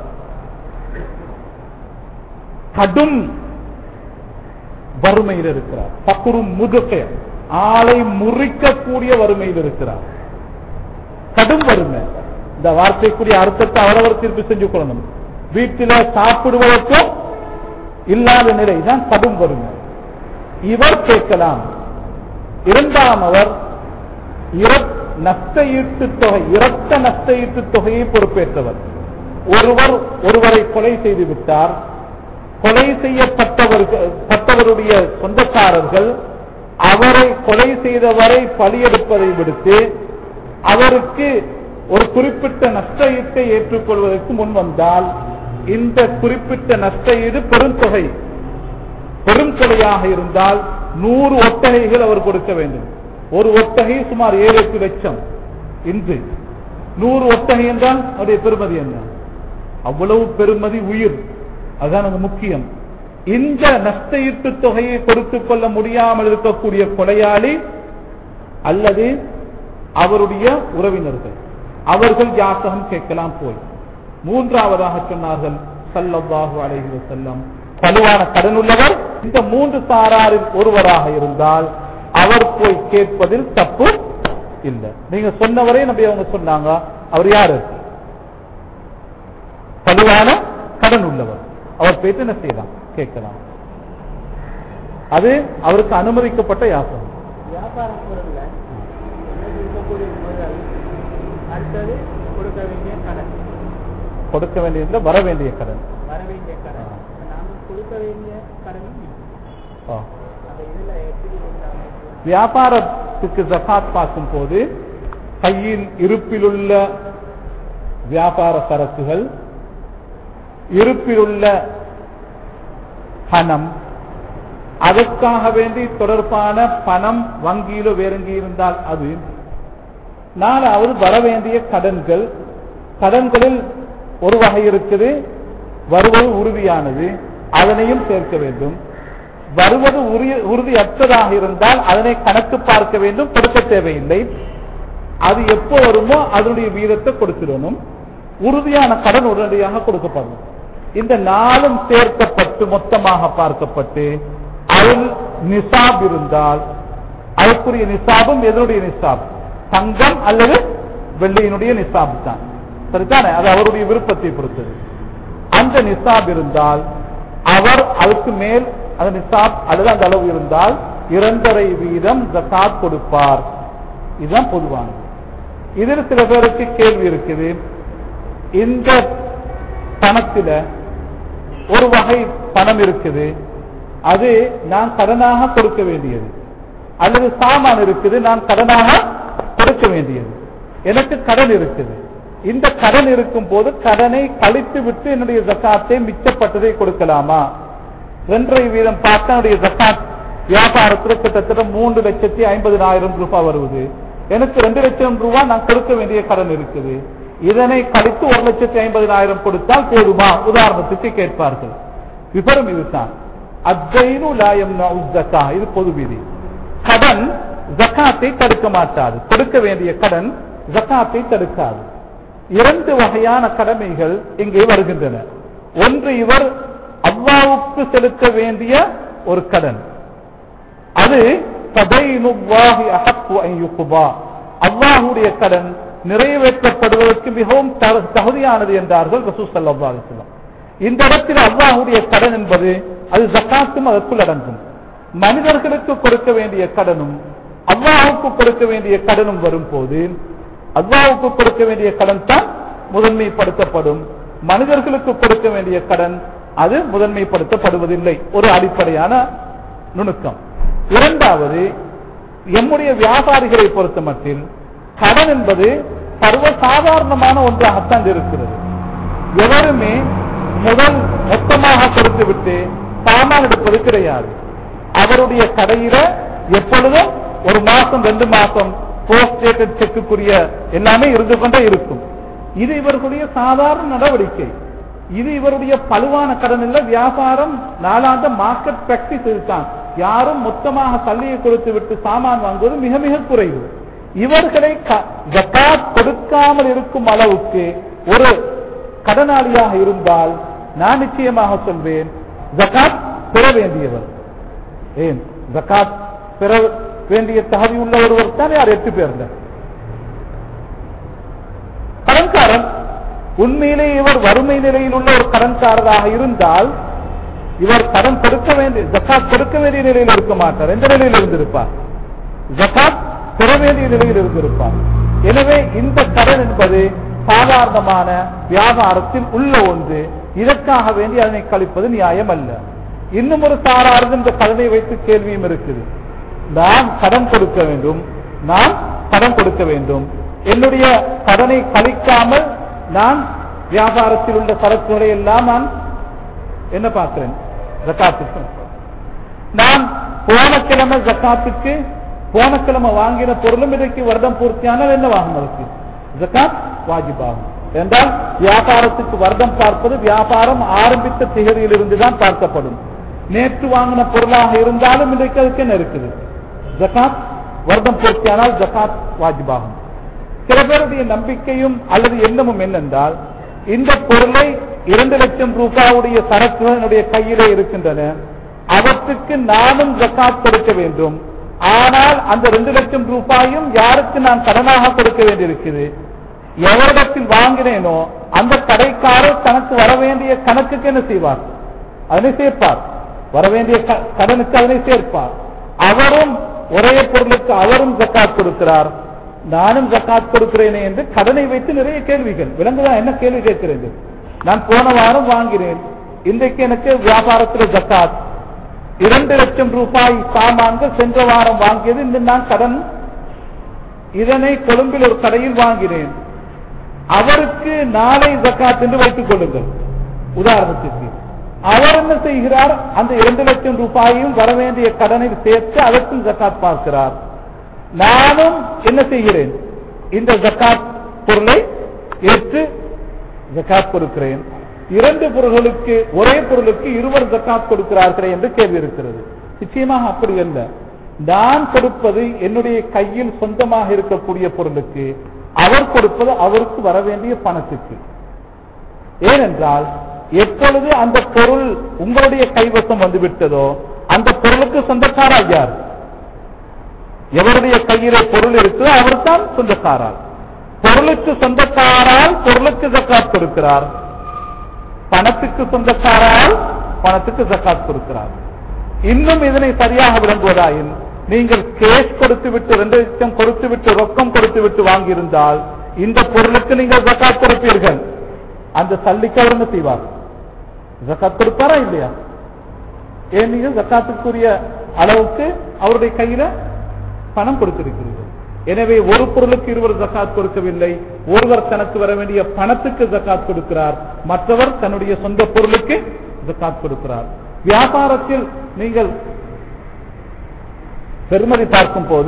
கடும் வறுமையில் இருக்கிறார் பக்குரும் முதுக ஆளை முறிக்கக்கூடிய வறுமையில் இருக்கிறார் கடும் வறுமை இந்த வார்த்தைக்குரிய அர்த்தத்தை அவரவர் தீர்ப்பு செஞ்சு கொள்ளணும் வீட்டில சாப்பிடுவதற்கும் இல்லாத நிலை தான் கடும் வறுமை இவர் கேட்கலாம் இரண்டாம் அவர் இர- நஷ்ட ஈட்டு தொகை இரத்த நஷ்ட ஈட்டு தொகையை பொறுப்பேற்றவர் ஒருவர் ஒருவரை கொலை செய்து விட்டார் கொலை செய்யப்பட்டவர்கள் பட்டவருடைய சொந்தக்காரர்கள் அவரை கொலை செய்தவரை பலியெடுப்பதை விடுத்து அவருக்கு ஒரு குறிப்பிட்ட நஷ்ட ஈட்டை ஏற்றுக்கொள்வதற்கு முன் வந்தால் இந்த குறிப்பிட்ட நஷ்ட ஈடு பெருந்தொகை பெரும் கொலையாக இருந்தால் நூறு ஒட்டகைகள் அவர் கொடுக்க வேண்டும் ஒரு ஒட்டகை சுமார் ஏழு எட்டு லட்சம் இன்று நூறு ஒட்டகை என்றால் அவருடைய பெருமதி என்ன அவ்வளவு பெருமதி உயிர் அதுதான் அங்கு முக்கியம் இந்த நஷ்ட ஈட்டு தொகையை கொடுத்துக் கொள்ள முடியாமல் இருக்கக்கூடிய கொலையாளி அல்லது அவருடைய உறவினர்கள் அவர்கள் யாசகம் கேட்கலாம் போய் மூன்றாவதாக சொன்னார்கள் சல்லல்லாஹு அலைஹி வஸல்லம் பலுவான கடன் உள்ளவர் இந்த மூன்று சாராரில் ஒருவராக இருந்தால் அவர் போய் கேட்பதில் தப்பு இல்லை நீங்க சொன்னவரே நம்பி அவங்க சொன்னாங்க அவர் யாரு பலுவான கடன் உள்ளவர் அவர் போயிட்டு என்ன செய்யலாம் கேட்கலாம் அது அவருக்கு அனுமதிக்கப்பட்ட யாசகம் வியாபார பொருள்ல எனக்கு இருக்கக்கூடிய முதல் அடுத்தது கொடுக்க வேண்டிய கடன் கொடுக்க வேண்டியதுல வர வேண்டிய கடன் வர வேண்டிய கடன் நாம கொடுக்க வேண்டிய கடனும் இருக்கு. ஆ. அந்த இதுல எப்படி இந்த அமைப்பு வியாபாரத்துக்கு ஜகாத் பார்க்கும் போது கையில் இருப்பிலுள்ள வியாபார சரக்குகள் இருப்பிலுள்ள பணம் அதற்காக வேண்டி தொடர்பான பணம் வங்கியிலோ வேறெங்கே இருந்தால் அது நாலாவது வர வேண்டிய கடன்கள் கடன்களில் ஒரு வகை இருக்குது வருவது உறுதியானது அதனையும் சேர்க்க வேண்டும் வருவது உறுதி- உறுதியற்றதாக இருந்தால் அதனை கணக்கு பார்க்க வேண்டும் கொடுக்க தேவையில்லை அது எப்போ வருமோ அதனுடைய வீதத்தை கொடுத்துடணும் உறுதியான கடன் உடனடியாக கொடுக்கப்படணும் இந்த நாளும் சேர்க்கப்பட்டு மொத்தமாக பார்க்கப்பட்டு அதில் நிசாப் இருந்தால் அதற்குரிய நிசாபும் எதனுடைய நிசாப் தங்கம் அல்லது வெள்ளியினுடைய நிசாப் தான் சரிதானே அது அவருடைய விருப்பத்தை பொறுத்தது அந்த நிசாப் இருந்தால் அவர் அதுக்கு மேல் அந்த நிசாப் அல்லது அந்த அளவு இருந்தால் இரண்டரை வீதம் ஜகாத் கொடுப்பார் இதுதான் பொதுவானது இதில் சில பேருக்கு கேள்வி இருக்குது இந்த பணத்தில ஒரு வகை பணம் இருக்குது அது நான் கடனாக கொடுக்க வேண்டியது அல்லது சாமான் இருக்குது நான் கடனாக கொடுக்க வேண்டியது எனக்கு கடன் இருக்குது இந்த கடன் இருக்கும் போது கடனை கழித்து விட்டு என்னுடைய ஜக்காத்தை மிச்சப்பட்டதை கொடுக்கலாமா ரெண்டரை வீதம் பார்த்து என்னுடைய ஜக்காத் வியாபாரத்தில் கிட்டத்தட்ட மூன்று லட்சத்தி ஐம்பதினாயிரம் ரூபாய் வருவது எனக்கு ரெண்டு லட்சம் ரூபாய் நான் கொடுக்க வேண்டிய கடன் இருக்குது இதனை கழித்து ஒரு லட்சத்தி ஐம்பதினாயிரம் கொடுத்தால் போதுமா உதாரணத்துக்கு கேட்பார்கள் விவரம் இதுதான் அத்தைனு லாயம் ஜக்கா இது பொது விதி கடன் ஜக்காத்தை தடுக்க மாட்டாது கொடுக்க வேண்டிய கடன் ஜக்காத்தை தடுக்காது இரண்டு வகையான கடமைகள் இங்கே வருகின்றன ஒன்று இவர் அல்லாவுக்கு செலுத்த வேண்டிய ஒரு கடன் அது ததைனுல்லாஹி அஹக்கு அன் யுக்பா அல்லாஹ்வுடைய கடன் நிறைவேற்றப்படுவதற்கு மிகவும் தகு- தகுதியானது என்றார்கள் ரசூல் ஸல்லல்லாஹு அலைஹி வஸல்லம் இந்த இடத்தில் அல்லாஹ்வுடைய கடன் என்பது அது ஜக்காத்தும் அதற்குள் அடங்கும் மனிதர்களுக்கு கொடுக்க வேண்டிய கடனும் அல்லாஹ்வுக்கு கொடுக்க வேண்டிய கடனும் வரும்போது அல்லாஹ்வுக்கு கொடுக்க வேண்டிய கடன் தான் முதன்மைப்படுத்தப்படும் மனிதர்களுக்கு கொடுக்க வேண்டிய கடன் அது முதன்மைப்படுத்தப்படுவதில்லை ஒரு அடிப்படையான நுணுக்கம் இரண்டாவது எம்முடைய வியாபாரிகளை பொறுத்த மட்டில் கடன் என்பது சர்வசாதாரணமான ஒன்றாகத்தான் இருக்கிறது எவருமே முதல் மொத்தமாக கொடுத்துவிட்டு சாமான் எடுப்பது கிடையாது அவருடைய கடையில எப்பொழுதும் ஒரு மாசம் ரெண்டு மாசம் போஸ்ட் டேட்டட் செக்குக்குரிய எல்லாமே இருந்து கொண்டே இருக்கும் இது இவர்களுடைய சாதாரண நடவடிக்கை இது இவருடைய பழுவான கடன் இல்ல வியாபாரம் நாளாந்த மார்க்கெட் பிராக்டிஸ் இதுதான் யாரும் மொத்தமாக தள்ளியை கொடுத்து விட்டு சாமான் வாங்குவது மிக மிக குறைவு இவர்களை க- ஜகாத் கொடுக்காமல் இருக்கும் அளவுக்கு ஒரு கடனாளியாக இருந்தால் நான் நிச்சயமாக சொல்வேன் ஜகாத் பெற வேண்டியவர் ஏன் ஜகாத் பெற வேண்டிய தகுதி உள்ள ஒருவர் தான் யார் எட்டு பேர்ல கடன்காரன் உண்மையிலே இவர் வறுமை நிலையில் உள்ள ஒரு கடன்காரராக இருந்தால் இவர் கடன் கொடுக்க வேண்டிய ஜக்காத் கொடுக்க வேண்டிய நிலையில் இருக்க மாட்டார் எந்த நிலையில் இருந்திருப்பார் ஜக்காத் பெற வேண்டிய நிலையில் இருந்திருப்பார் எனவே இந்த கடன் என்பது சாதாரணமான வியாபாரத்தில் உள்ள ஒன்று இதற்காக வேண்டி அதனை கழிப்பது நியாயம் அல்ல இன்னும் ஒரு சாராரது இந்த கடனை வைத்து கேள்வியும் இருக்குது நான் கடன் கொடுக்க வேண்டும் நான் கடன் கொடுக்க வேண்டும் என்னுடைய கடனை கழிக்காமல் நான் வியாபாரத்தில் உள்ள சரக்குகளை எல்லாம் நான் என்ன பார்க்கிறேன் ஜக்காத்துக்கு நான் போன கிழமை ஜக்காத்துக்கு போன கிழமை வாங்கின பொருளும் இன்றைக்கு வருடம் பூர்த்தியானால் என்ன வாங்கும் அதுக்கு ஜக்காத் வாஜிபாகும் என்றால் வியாபாரத்துக்கு வருடம் பார்ப்பது வியாபாரம் ஆரம்பித்த திகதியில் இருந்துதான் பார்க்கப்படும் நேற்று வாங்கின பொருளாக இருந்தாலும் இன்றைக்கு அதுக்கு என்ன இருக்குது ஜக்காத் வருடம் பூர்த்தியானால் ஜக்காத் வாஜிபாகும் சில பேருடைய நம்பிக்கையும் அல்லது எண்ணமும் என்னென்றால் இந்த பொருளை இரண்டு லட்சம் ரூபாவுடைய சரக்குகள் என்னுடைய கையிலே இருக்கின்றன அவற்றுக்கு நானும் ஜக்காத் கொடுக்க வேண்டும் ஆனால் அந்த ரெண்டு லட்சம் ரூபாயும் யாருக்கு நான் கடனாக கொடுக்க வேண்டியிருக்குது எவரிடத்தில் வாங்கினேனோ அந்த கடைக்காரர் தனக்கு வர வேண்டிய கணக்குக்கு என்ன செய்வார் அதனை சேர்ப்பார் வர வேண்டிய க- கடனுக்கு அதனை சேர்ப்பார் அவரும் ஒரே பொருளுக்கு அவரும் ஜக்காத் கொடுக்கிறார் நானும் ஜக்காத் கொடுக்கிறேனே என்று கடனை வைத்து நிறைய கேள்விகள் விலங்குதான் என்ன கேள்வி கேட்கிறது நான் போன வாரம் வாங்கினேன் இன்றைக்கு எனக்கு வியாபாரத்தில் ஜக்காத் இரண்டு லட்சம் ரூபாய் சாமான்கள் சென்ற வாரம் வாங்கியது இந்த நான் கடன் இதனை கொழும்பில் ஒரு கடையில் வாங்கினேன் அவருக்கு நாளை ஜக்காத் என்று வைத்துக் கொள்ளுங்கள் உதாரணத்திற்கு அவர் என்ன செய்கிறார் அந்த இரண்டு லட்சம் ரூபாயையும் வர வேண்டிய கடனை சேர்த்து அதற்கும் ஜக்காத் பார்க்கிறார் நானும் என்ன செய்கிறேன் இந்த ஜக்காத் பொருளை ஏற்று ஜக்காத் கொடுக்கிறேன் இரண்டு பொருள்களுக்கு ஒரே பொருளுக்கு இருவர் ஜக்காத் கொடுக்கிறார்களே என்று கேள்வி இருக்கிறது நிச்சயமாக அப்படி அல்ல நான் கொடுப்பது என்னுடைய கையில் சொந்தமாக இருக்கக்கூடிய பொருளுக்கு அவர் கொடுப்பது அவருக்கு வர வேண்டிய பணத்துக்கு ஏனென்றால் எப்பொழுது அந்த பொருள் உங்களுடைய கைவசம் வந்துவிட்டதோ அந்த பொருளுக்கு சொந்தக்காரர் யார் எவருடைய கையிலே பொருள் இருக்கோ அவர்தான் சொந்தக்காரார் பொருளுக்கு சொந்தக்காரால் பொருளுக்கு ஜக்காத் கொடுக்கிறார் பணத்துக்கு சொந்தக்காரால் பணத்துக்கு ஜக்காத் கொடுக்கிறார் இன்னும் இதனை சரியாக விளங்குவதாயின் நீங்கள் கேஷ் கொடுத்து விட்டு ரெண்டு லட்சம் கொடுத்து விட்டு ரொக்கம் கொடுத்து விட்டு வாங்கியிருந்தால் இந்த பொருளுக்கு நீங்கள் ஜக்காத் கொடுப்பீர்கள் அந்த சல்லிக்கு அவர் என்ன செய்வார் ஜக்காத் கொடுப்பாரா இல்லையா ஏன் நீங்க ஜக்காத்துக்குரிய அளவுக்கு அவருடைய கையில பணம் கொடுத்திருக்கிறீர்கள் எனவே ஒரு பொருளுக்கு இருவர் ஜக்காத் கொடுக்கவில்லை ஒருவர் தனக்கு வர வேண்டிய பணத்துக்கு ஜக்காத் கொடுக்கிறார் மற்றவர் தன்னுடைய சொந்த பொருளுக்கு ஜக்காத் கொடுக்கிறார் வியாபாரத்தில் நீங்கள் பெருமதி பார்க்கும் போது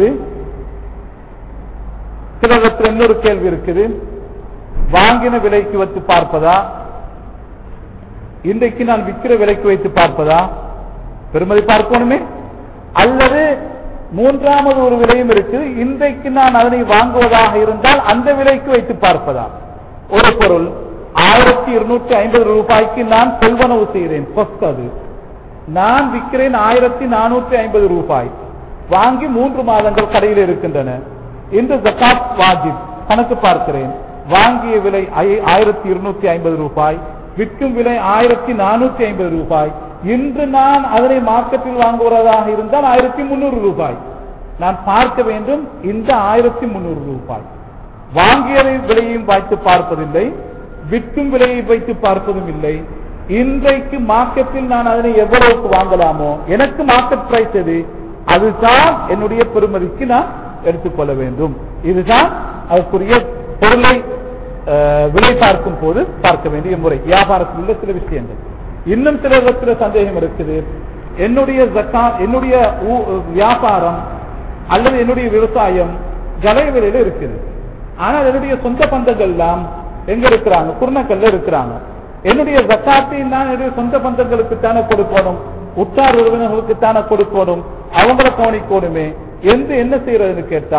சிலருக்கு இன்னொரு கேள்வி இருக்குது வாங்கின விலைக்கு வைத்து பார்ப்பதா இன்றைக்கு நான் விற்கிற விலைக்கு வைத்து பார்ப்பதா பெருமதி பார்க்கணுமே அல்லது மூன்றாவது ஒரு விலையும் இருக்கு இன்றைக்கு நான் அதனை வாங்குவதாக இருந்தால் அந்த விலைக்கு வைத்து பார்ப்பதா ஒரு பொருள் ஆயிரத்தி இருநூற்றி ஐம்பது ரூபாய்க்கு நான் கொள்வனவு செய்கிறேன் கொஸ்ட் அது நான் விற்கிறேன் ஆயிரத்தி நானூற்றி ஐம்பது ரூபாய் வாங்கி மூன்று மாதங்கள் கடையில் இருக்கின்றன இன்று ஜக்காத் வாஜிப் கணக்கு பார்க்கிறேன் வாங்கிய விலை ஐ- ஆயிரத்தி இருநூற்றி ஐம்பது ரூபாய் விற்கும் விலை ஆயிரத்தி நானூற்றி ஐம்பது ரூபாய் இன்று நான் அதனை மார்க்கெட்டில் வாங்குவதாக இருந்தால் ஆயிரத்தி முன்னூறு ரூபாய் நான் பார்க்க வேண்டும் இந்த ஆயிரத்தி முன்னூறு ரூபாய் வாங்கிய விலையையும் வைத்து பார்ப்பதில்லை விற்கும் விலையை வைத்து பார்ப்பதும் இல்லை இன்றைக்கு மார்க்கெட்டில் நான் அதனை எவ்வளவுக்கு வாங்கலாமோ எனக்கு மார்க்கெட் பிரைஸ் எது அதுதான் என்னுடைய பெருமதிக்கு நான் எடுத்துக்கொள்ள வேண்டும் இதுதான் அதற்குரிய பொருளை அஹ், விலை பார்க்கும் போது பார்க்க வேண்டிய முறை வியாபாரத்தில் உள்ள சில விஷயங்கள் இன்னும் சில விதத்துல சந்தேகம் இருக்குது என்னுடைய ஜக்கா என்னுடைய ஊ- வியாபாரம் அல்லது என்னுடைய விவசாயம் கலை விலையில இருக்குது ஆனால் என்னுடைய சொந்த பந்தங்கள் எல்லாம் எங்க இருக்கிறாங்க குருணக்கல்ல இருக்கிறாங்க என்னுடைய ஜக்காத்தை நான் என்னுடைய சொந்த பந்தங்களுக்கு தானே கொடுக்கணும் உற்றார் உறவினர்களுக்கு தானே கொடுக்கணும் அவங்கள கவனிக்கணுமே என்று என்ன செய்யறதுன்னு கேட்டால்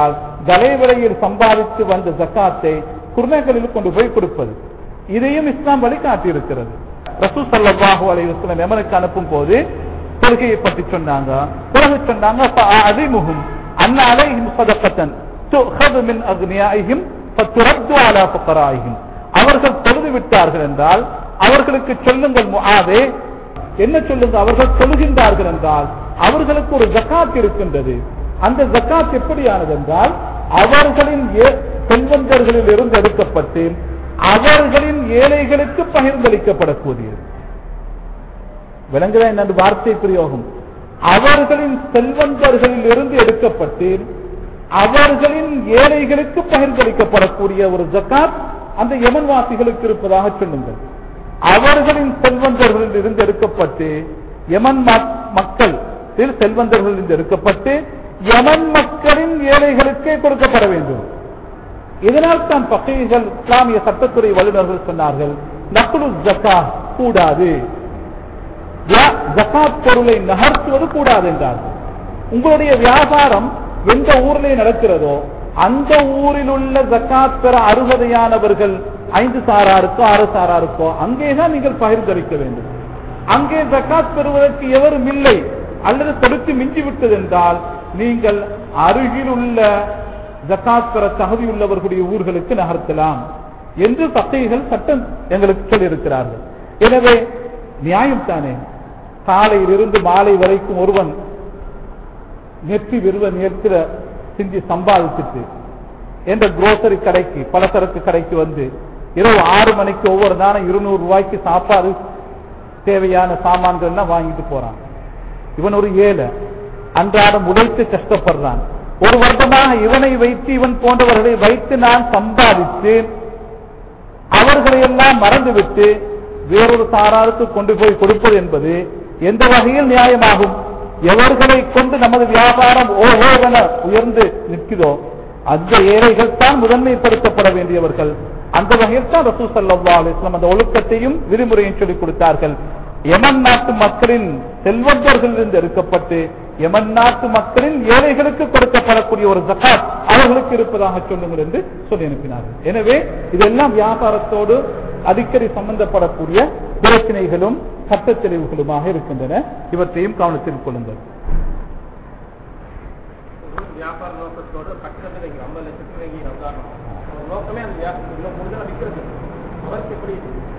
தலைவிலையில் சம்பாதித்து வந்த ஜக்காத்தை குர்மைகளில் கொண்டு போய் கொடுப்பது இதையும் இஸ்லாம் வழிகாட்டி இருக்கிறது ரசூ சல்லாஹு அலைவசலம் எமனுக்கு அனுப்பும் போது தொழுகையை பற்றி சொன்னாங்க பிறகு சொன்னாங்க அதிமுகம் அண்ணா அலைஹிம் சதக்கத்தன் துஹது மின் அக்னியாயிஹிம் ஃபத்துரத்து அலா ஃபுகராயிஹிம் அவர்கள் தொழுது விட்டார்கள் என்றால் அவர்களுக்கு சொல்லுங்கள் முஆதே என்ன சொல்லுங்க அவர்கள் சொல்லுகின்றார்கள் என்றால் அவர்களுக்கு ஒரு ஜக்காத் இருக்கின்றது அந்த ஜக்காத் எப்படியானது என்றால் அவர்களின் ஏ- செல்வந்தர்களில் இருந்து எடுக்கப்பட்டு அவர்களின் ஏழைகளுக்கு பகிர்ந்தளிக்கப்படக்கூடியது விளங்குதா என்ன வார்த்தை பிரயோகம் அவர்களின் செல்வந்தர்களில் இருந்து எடுக்கப்பட்டு அவர்களின் ஏழைகளுக்கு பகிர்ந்தளிக்கப்படக்கூடிய ஒரு ஜக்காத் அந்த யமன்வாசிகளுக்கு இருப்பதாக சொல்லுங்கள் அவர்களின் செல்வந்தர்களில் இருந்து எடுக்கப்பட்டு யமன் மக்- மக்கள் இதில் செல்வந்தர்களில் இருந்து எடுக்கப்பட்டு யமன் மக்களின் ஏழைகளுக்கே கொடுக்கப்பட வேண்டும் இதனால் தான் பகைகள் இஸ்லாமிய சட்டத்துறை வல்லுநர்கள் சொன்னார்கள் நக்குலு ஜக்கா கூடாது யா- ஜக்காத் பொருளை நகர்த்துவது கூடாது என்றார்கள் உங்களுடைய வியாபாரம் எந்த ஊரிலே நடக்கிறதோ அந்த ஊரில் உள்ள ஜக்காத் பெற அருகதையானவர்கள் ஐந்து சாராருக்கோ ஆறு சாராருக்கோ அங்கேதான் நீங்கள் பகிர்ந்தளிக்க வேண்டும் அங்கே ஜக்காத் பெறுவதற்கு எவரும் இல்லை அல்லது கொடுத்து மிஞ்சி விட்டது என்றால் நீங்கள் அருகில் உள்ள ஜக்காத் பெற தகுதியுள்ளவர்களுடைய ஊர்களுக்கு நகர்த்தலாம் என்று சட்டைகள் சட்டம் எங்களுக்கு சொல்லியிருக்கிறார்கள் எனவே நியாயம் தானே காலையில் இருந்து மாலை வரைக்கும் ஒருவன் நெற்றி விருவ நேர்த்திர சிந்தி சம்பாதிச்சுட்டு என்ற குரோசரி கடைக்கு பலசரக்கு கடைக்கு வந்து இரவு ஆறு மணிக்கு ஒவ்வொரு நாளும் இருநூறு ரூபாய்க்கு சாப்பாடு தேவையான சாமான்கள் எல்லாம் வாங்கிட்டு போறான் இவன் ஒரு ஏழை அன்றாடம் உழைத்து கஷ்டப்படுறான் ஒரு வருடமாக இவனை வைத்து இவன் போன்றவர்களை வைத்து நான் சம்பாதித்தேன் அவர்களை எல்லாம் மறந்துவிட்டு வேறொரு சாராருக்கு கொண்டு போய் கொடுப்பது என்பது எந்த வகையில் நியாயமாகும் எவர்களை கொண்டு நமது வியாபாரம் ஓஹோவென உயர்ந்து நிற்கிறதோ அந்த ஏழைகள் தான் முதன்மைப்படுத்தப்பட வேண்டியவர்கள் அந்த வகையில் தான் ரசூ சல்லா அலிஸ்லாம் அந்த ஒழுக்கத்தையும் விதிமுறையும் சொல்லிக் கொடுத்தார்கள் யமன் நாட்டு மக்களின் செல்வந்தர்களிலிருந்து எடுக்கப்பட்டு யமன் நாட்டு மக்களின் ஏழைகளுக்கு கொடுக்கப்படக்கூடிய ஒரு ஜகாத் அவர்களுக்கு இருப்பதாக சொல்லுங்கள் என்று சொல்லி அனுப்பினார்கள் எனவே இதெல்லாம் வியாபாரத்தோடு அடிக்கடி சம்பந்தப்படக்கூடிய பிரச்சனைகளும் சட்ட தெளிவுகளுமாக இருக்கின்றன இவற்றையும் கவனத்தில் கொள்ளுங்கள் வியாபார நோக்கத்தோட கட்டணத்தில் வைக்கிற ஐம்பது லட்சத்துக்கு வைக்கிற உதாரணம் ஒரு நோக்கமே அந்த வியாபாரம் இன்னும் முடிஞ்சா விற்கிறது அவருக்கு எப்படி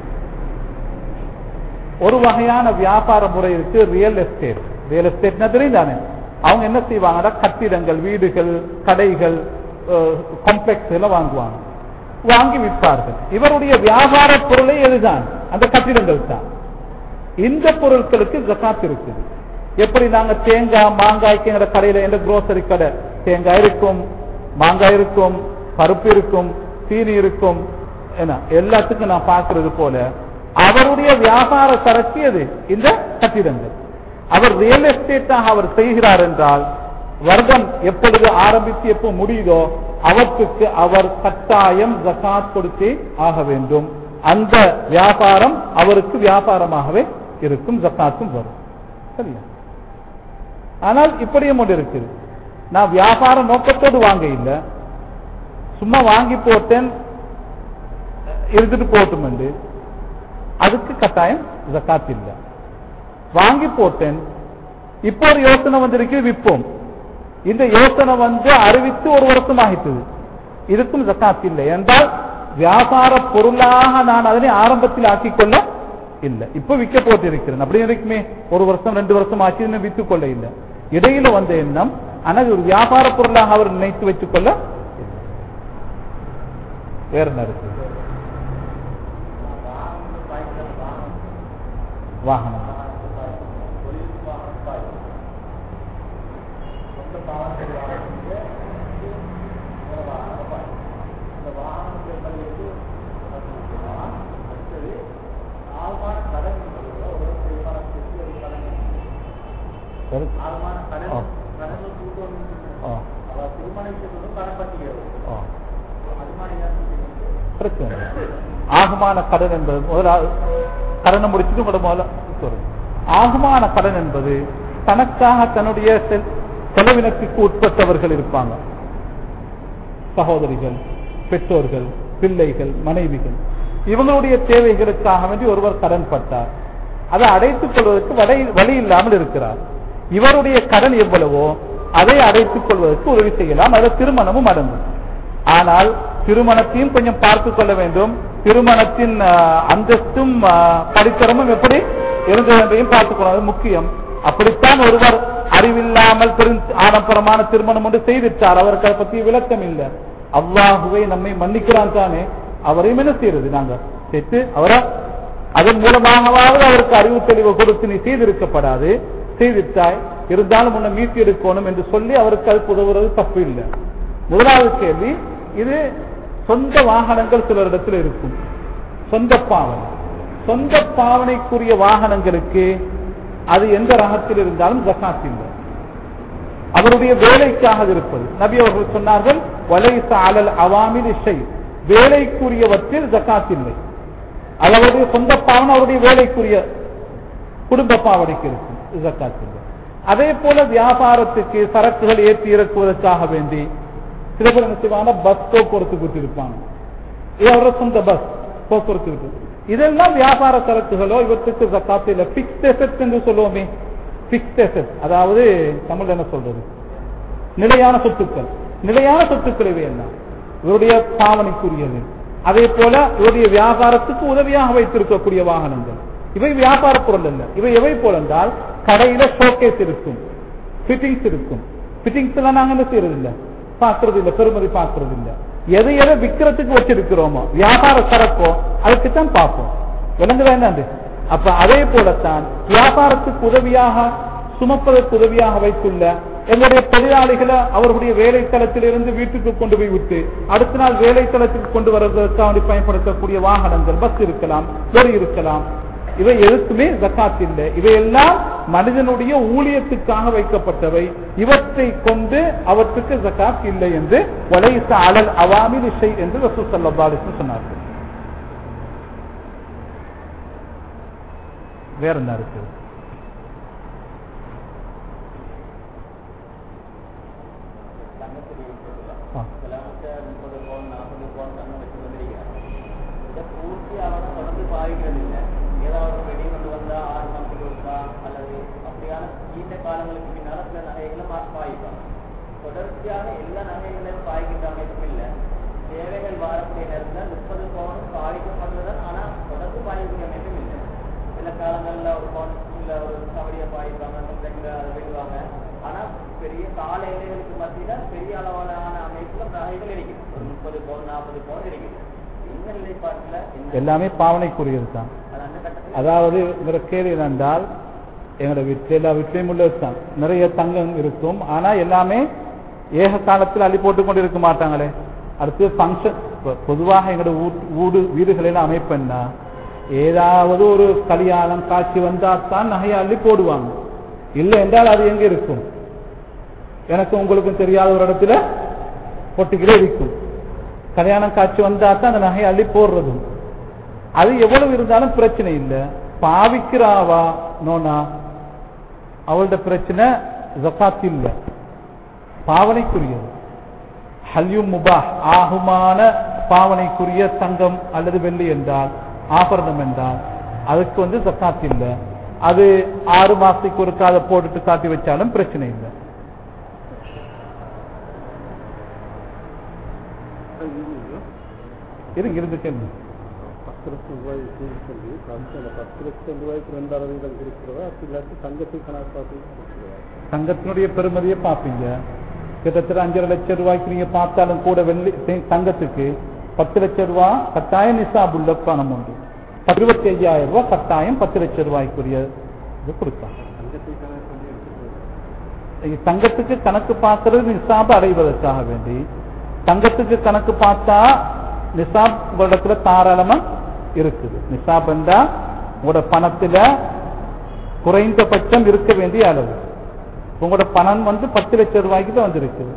ஒரு வகையான வியாபார முறை இருக்கு ரியல் எஸ்டேட் ரியல் எஸ்டேட்னா தெரியுதானே அவங்க என்ன செய்வாங்கன்னா கட்டிடங்கள் வீடுகள் கடைகள் காம்ப்ளெக்ஸ் எல்லாம் வாங்குவாங்க வாங்கி விற்பார்கள் இவருடைய வியாபார பொருளே எதுதான் அந்த கட்டிடங்கள் தான் இந்த பொருட்களுக்கு ஜகாத் இருக்குது எப்படி நாங்க தேங்காய் மாங்காய்க்கு எங்க கடையில எந்த குரோசரி கடை தேங்காய் இருக்கும் மாங்காய் இருக்கும் பருப்பு இருக்கும் சீனி இருக்கும் என்ன எல்லாத்துக்கும் நான் பார்க்கிறது போல அவருடைய வியாபார சரக்கு எது இந்த கட்டிடங்கள் அவர் ரியல் எஸ்டேட்டாக அவர் செய்கிறார் என்றால் வருடம் எப்பொழுது ஆரம்பித்து எப்போ முடியுதோ அவற்றுக்கு அவர் கட்டாயம் ஜகாத் கொடுத்தே ஆக வேண்டும் அந்த வியாபாரம் அவருக்கு வியாபாரமாகவே இருக்கும் ஜக்காத்தும் வரும் சரியா ஆனால் இப்படியும் ஒன்று இருக்குது நான் வியாபார நோக்கத்தோடு வாங்க இல்லை சும்மா வாங்கி போட்டேன் இருந்துட்டு போட்டும் என்று அதுக்கு கட்டாயம் ஜக்காத் இல்லை வாங்கி போட்டேன் இப்போ ஒரு யோசனை வந்திருக்கு விற்போம் இந்த யோசனை வந்து அறிவித்து ஒரு வருஷம் ஆகிட்டது இதுக்கும் ஜக்காத் இல்லை என்றால் வியாபார பொருளாக நான் அதனை ஆரம்பத்தில் ஆக்கிக்கொள்ள இல்லை இப்ப விற்க போட்டிருக்கிறேன் அப்படி இருக்குமே ஒரு வருஷம் ரெண்டு வருஷம் ஆச்சு இன்னும் வித்துக் கொள்ள இல்லை இடையில வந்த எண்ணம் ஆனால் இது ஒரு வியாபார பொருளாக அவர் நினைத்து வைத்துக் கொள்ள இல்லை. வேற என்ன இருக்கு வாகனம் சரி. ஆ. ஆ. ஆ. பிரச்சனை இல்லை. ஆகுமான கடன் என்பது முதல்ல கடனை முடிச்சுட்டு கூட முதல்ல சொல்றேன். ஆகுமான கடன் என்பது தனக்காக தன்னுடைய செல்- செலவினத்துக்கு உட்பட்டவர்கள் இருப்பாங்க சகோதரிகள் பெற்றோர்கள் பிள்ளைகள் மனைவிகள் இவங்களுடைய தேவைகளுக்காக வேண்டி ஒருவர் கடன் பட்டார் அதை அடைத்துக் கொள்வதற்கு வடை வழி இல்லாமல் இருக்கிறார் இவருடைய கடன் எவ்வளவோ அதை அடைத்துக் கொள்வதற்கு உதவி செய்யலாம் அது திருமணமும் அடங்கும் ஆனால் திருமணத்தையும் கொஞ்சம் பார்த்துக் கொள்ள வேண்டும் திருமணத்தின் ஆஹ், அந்தஸ்தும் ஆஹ், படித்தரமும் எப்படி இருந்தது என்பதையும் பார்த்துக் கொள்வது முக்கியம் அப்படித்தான் ஒருவர் அறிவில்லாமல் பெரும் ஆடம்பரமான திருமணம் ஒன்று செய்துட்டார் அவருக்கு அதை பற்றிய விளக்கம் இல்லை அல்லாஹுவை நம்மை மன்னிக்கிறான் தானே அவரையும் என்ன செய்யறது நாங்க சேர்த்து அவரை அதன் மூலமாகவாவது அவருக்கு அறிவு தெளிவு கொடுத்து நீ செய்திருக்கப்படாது செய்திட்டாய் இருந்தாலும் உன்னை மீட்டு எடுக்கணும் என்று சொல்லி அவருக்கு அதுக்கு உதவுறது தப்பு இல்லை முதலாவது கேள்வி இது சொந்த வாகனங்கள் சிலரிடத்தில் இருக்கும் சொந்த பாவனை சொந்த பாவனைக்குரிய வாகனங்களுக்கு அது எந்த ரகத்தில் இருந்தாலும் ஜகாத் இல்லை அவருடைய வேலைக்காக அது இருப்பது நபி அவர்கள் சொன்னார்கள் வலைச அலல் அவாமில் இஷை வேலைக்குரியவற்றில் ஜகாத் இல்லை அது அவருடைய சொந்த பாவனை அவருடைய வேலைக்குரிய குடும்ப பாவனைக்கு இருக்கும் இது ஜக்காத் இல்லை அதே போல வியாபாரத்துக்கு சரக்குகள் ஏற்றி இறக்குவதற்காக வேண்டி சில பேர் என்ன செய்வாங்க பஸ் போக்குவரத்து கொடுத்திருப்பாங்க இது அவரோட சொந்த பஸ் போக்குவரத்து இருக்கு இதெல்லாம் வியாபார சரக்குகளோ இவற்றுக்கு ஜக்காத்து இல்லை பிக்ஸ்ட் எசெட் என்று சொல்லுவோமே பிக்ஸ்ட் எசெட் அதாவது தமிழ் என்ன சொல்றது நிலையான சொத்துக்கள் நிலையான சொத்துக்கள் இவை எல்லாம் இவருடைய பாவனைக்குரியது அதே போல இவருடைய வியாபாரத்துக்கு உதவியாக வைத்திருக்கக்கூடிய வாகனங்கள் இவை வியாபார பொருள் அல்ல இவை எவை போல என்றால் கடையில ஷோகேஸ் இருக்கும் ஃபிட்டிங்ஸ் இருக்கும் ஃபிட்டிங்ஸ் எல்லாம் நாங்க என்ன செய்யறது இல்ல பாக்குறது இல்ல பெருமதி பாக்குறது இல்ல எதை எதை விற்கிறதுக்கு வச்சிருக்கிறோமோ வியாபார சரக்கோ அதுக்குத்தான் பார்ப்போம் விளங்குதா என்னது அப்ப அதே போலத்தான் வியாபாரத்துக்கு உதவியாக சுமப்பதற்கு உதவியாக வைத்துள்ள எங்களுடைய தொழிலாளிகளை அவர்களுடைய வேலை தளத்திலிருந்து வீட்டுக்கு கொண்டு போய் விட்டு அடுத்த நாள் வேலை தளத்துக்கு கொண்டு வருவதற்காக பயன்படுத்தக்கூடிய வாகனங்கள் பஸ் இருக்கலாம் லொரி இருக்கலாம் இவை எதுக்குமே ஜக்காத் இல்லை இவையெல்லாம் மனிதனுடைய ஊழியத்துக்காக வைக்கப்பட்டவை இவற்றை கொண்டு அவற்றுக்கு ஜக்காத் இல்லை என்று வலைச அலல் அவாமில் இசை என்று ரசூல் ஸல்லல்லாஹு அலைஹி வஸல்லம் சொன்னார்கள் வேற என்ன இருக்கு ஆ. சிலவங்க முப்பது பவுன் நாற்பது பவுன் தங்கம் வச்சு வந்திருக்கிறாங்க இதை பூர்த்தி அவங்க தொடர்ந்து பாதிக்கிறது இல்லை ஏதாவது வெளியே கொண்டு வந்தா ஆறு மாசத்துக்கு இருக்கா அல்லது அப்படியான நீண்ட காலங்களுக்கு பின்னால சில நகைகளை மா- பாதிப்பாங்க தொடர்ச்சியாக எல்லா நகைகளையும் பாய்க்கின்ற அமைப்பும் இல்லை தேவைகள் வாரக்கூடிய நேரத்தில் முப்பது பவுன் பாதிக்கப்படுறதுதான் ஆனா தொடர்ந்து பாதிக்கக்கூடிய அமைப்பும் இல்லை சில காலங்கள்ல ஒரு பவுன் இல்ல ஒரு கபடியை பாதிப்பாங்க சம்டைம்ல அதை விடுவாங்க ஆனா பெரிய கால எல்லைகளுக்கு மத்தியில பெரிய அளவிலான அமைப்புல நகைகள் இருக்குது ஒரு முப்பது பவுன் நாற்பது பவுன் இருக்குது இந்த நிலைப்பாட்டுல என்ன எல்லாமே பாவனைக்குரியது தான் அது அந்த கட்டத்துல அதாவது இந்த கேள்வி என்னென்றால் எங்களோட வீட்டில் எல்லா வீட்லையும் உள்ளது தான் நிறைய தங்கம் இருக்கும் ஆனா எல்லாமே ஏக காலத்தில் அள்ளி போட்டு கொண்டு இருக்க மாட்டாங்களே அடுத்து ஃபங்க்ஷன் பொதுவாக எங்களோட ஊ- வீடு வீடுகளில் அமைப்பென்னா ஏதாவது ஒரு கல்யாணம் காட்சி வந்தால் தான் நகையை அள்ளி போடுவாங்க இல்லை என்றால் அது எங்க இருக்கும் எனக்கு உங்களுக்கும் தெரியாத ஒரு இடத்துல பொட்டிக்கிலே இருக்கும் கல்யாணம் காட்சி வந்தா தான் அந்த நகையை அள்ளி போடுறதும் அது எவ்வளவு இருந்தாலும் பிரச்சனை இல்லை பாவிக்கிறாவா நோனா அவளோட பிரச்சனை ஜக்காத் இல்ல பாவனைக்குரியது ஹல்யும் முபாஹ் ஆகுமான பாவனைக்குரிய தங்கம் அல்லது வெள்ளி என்றால் ஆபரணம் என்றால் அதுக்கு வந்து ஜக்காத் இல்ல அது ஆறு மாசத்துக்கு ஒரு காதை போட்டுட்டு காட்டி வச்சாலும் பிரச்சனை இல்லை இருங்க இருந்து கேள்வி பத்து லட்சம் ரூபாய் அப்படின்னு சொல்லி காசு அந்த பத்து லட்சம் ரூபாய்க்கு ரெண்டாயிரம் வீதம் கொடுக்கிறதா அப்படி இல்லாட்டி தங்கத்துக்கு கணக்கு பார்த்து கொடுக்கிறதா தங்கத்தினுடைய பெருமதியை பார்ப்பீங்க கிட்டத்தட்ட அஞ்சரை லட்சம் ரூபாய்க்கு நீங்க பார்த்தாலும் கூட வெள்ளி தி- தங்கத்துக்கு பத்து லட்சம் ரூபாய் கட்டாயம் நிசாபுள்ள பணம் உண்டு இருபத்தி ஐயாயிரம் ரூபாய் கட்டாயம் பத்து லட்சம் ரூபாய்க்குரிய இது கொடுத்தாங்க தங்கத்துக்கு கணக்கு பண்ணி எடுத்துக்கிறது இங்க தங்கத்துக்கு கணக்கு பார்க்கறது நிசாப் அடைவதற்காக வேண்டி தங்கத்துக்கு கணக்கு பார்த்தா நிசாப் உங்களிடத்துல தாராளமா இருக்குது நிசாப் என்றா உங்களோட பணத்துல குறைந்தபட்சம் இருக்க வேண்டிய அளவு உங்களோட பணம் வந்து பத்து லட்சம் ரூபாய்க்கு தான் வந்திருக்குது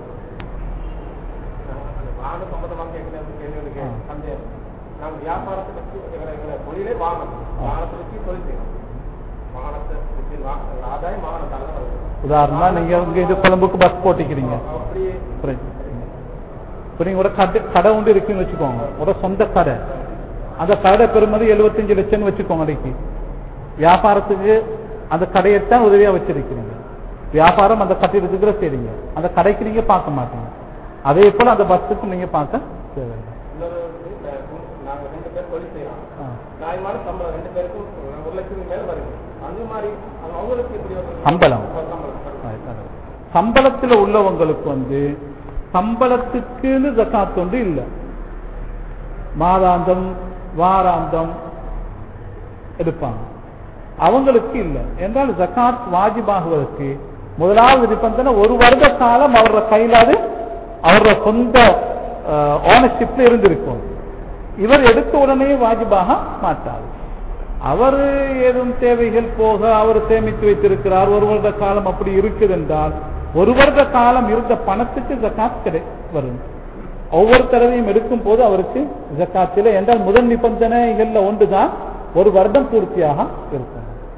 வாகன சம்பந்தமாக கேட்கிற கேள்விகளுக்கு ஆ. சந்தேகம் நாங்கள் வியாபாரத்தை பற்றி எங்களை எங்களை தொழிலே வாங்கணும் வாகனத்தை வச்சு தொழில் செய்யணும் வாகனத்தை வச்சு வா- ஆதாயம் வாகனத்தால தான் வருது உதாரணமா நீங்க இங்க இது கொழம்புக்கு பஸ் போட்டிக்கிறீங்க அப்படியே சரி. இப்போ நீங்க ஒரு கடை கடை உண்டு இருக்குன்னு வச்சுக்கோங்க ஒரு சொந்த கடை அந்த கடை பெருமதி 75 லட்சம்னு வச்சுக்கோங்க அன்னைக்கு வியாபாரத்துக்கு அந்த கடையைத்தான் உதவியா வச்சிருக்கிறீங்க வியாபாரம் அந்த கட்டிடத்துக்குள்ள செய்றீங்க அந்த கடைக்கு நீங்க பார்க்க மாட்டீங்க அதே போல அந்த பஸ்ஸுக்கு நீங்க பார்க்க தேவையில்லை இன்னொரு வந்து, இந்த நாங்க ரெண்டு பேர் தொழில் செய்யறோம் ஆ. நியாயமான சம்பளம் ரெண்டு பேருக்கும் ஒரு லட்சத்துக்கு மேல வருது அந்த மாதிரி அவங்க- அவங்களுக்கு எப்படி ஒரு சம்பளம். ஒரு சம்பளம் சம்பளத்துல உள்ளவங்களுக்கு வந்து சம்பளத்துக்குன்னு ஜக்காத் வந்து இல்லை மாதாந்தம் வாராந்தம் எடுப்பாங்க அவங்களுக்கு இல்லை என்றால் ஜக்காத் வாஜிபாகுவதற்கு முதலாவது நிபந்தனை ஒரு வருட காலம் அவரோட கையில அது அவரோட சொந்த ஓனர்ஷிப்ல இருந்திருக்கும் இவர் எடுத்த உடனே வாஜிபாக மாட்டார் அவர் ஏதும் தேவைகள் போக அவர் சேமித்து வைத்திருக்கிறார் ஒரு வருட காலம் அப்படி இருக்குது என்றால் ஒரு வருட காலம் இருந்த பணத்துக்கு ஜக்காத் கிடை வரும் ஒவ்வொரு தடவையும் எடுக்கும் போது அவருக்கு ஜக்காத்தில் என்றால் முதல் நிபந்தனைகள்ல ஒன்றுதான் ஒரு வருடம் பூர்த்தியாக இருக்கும்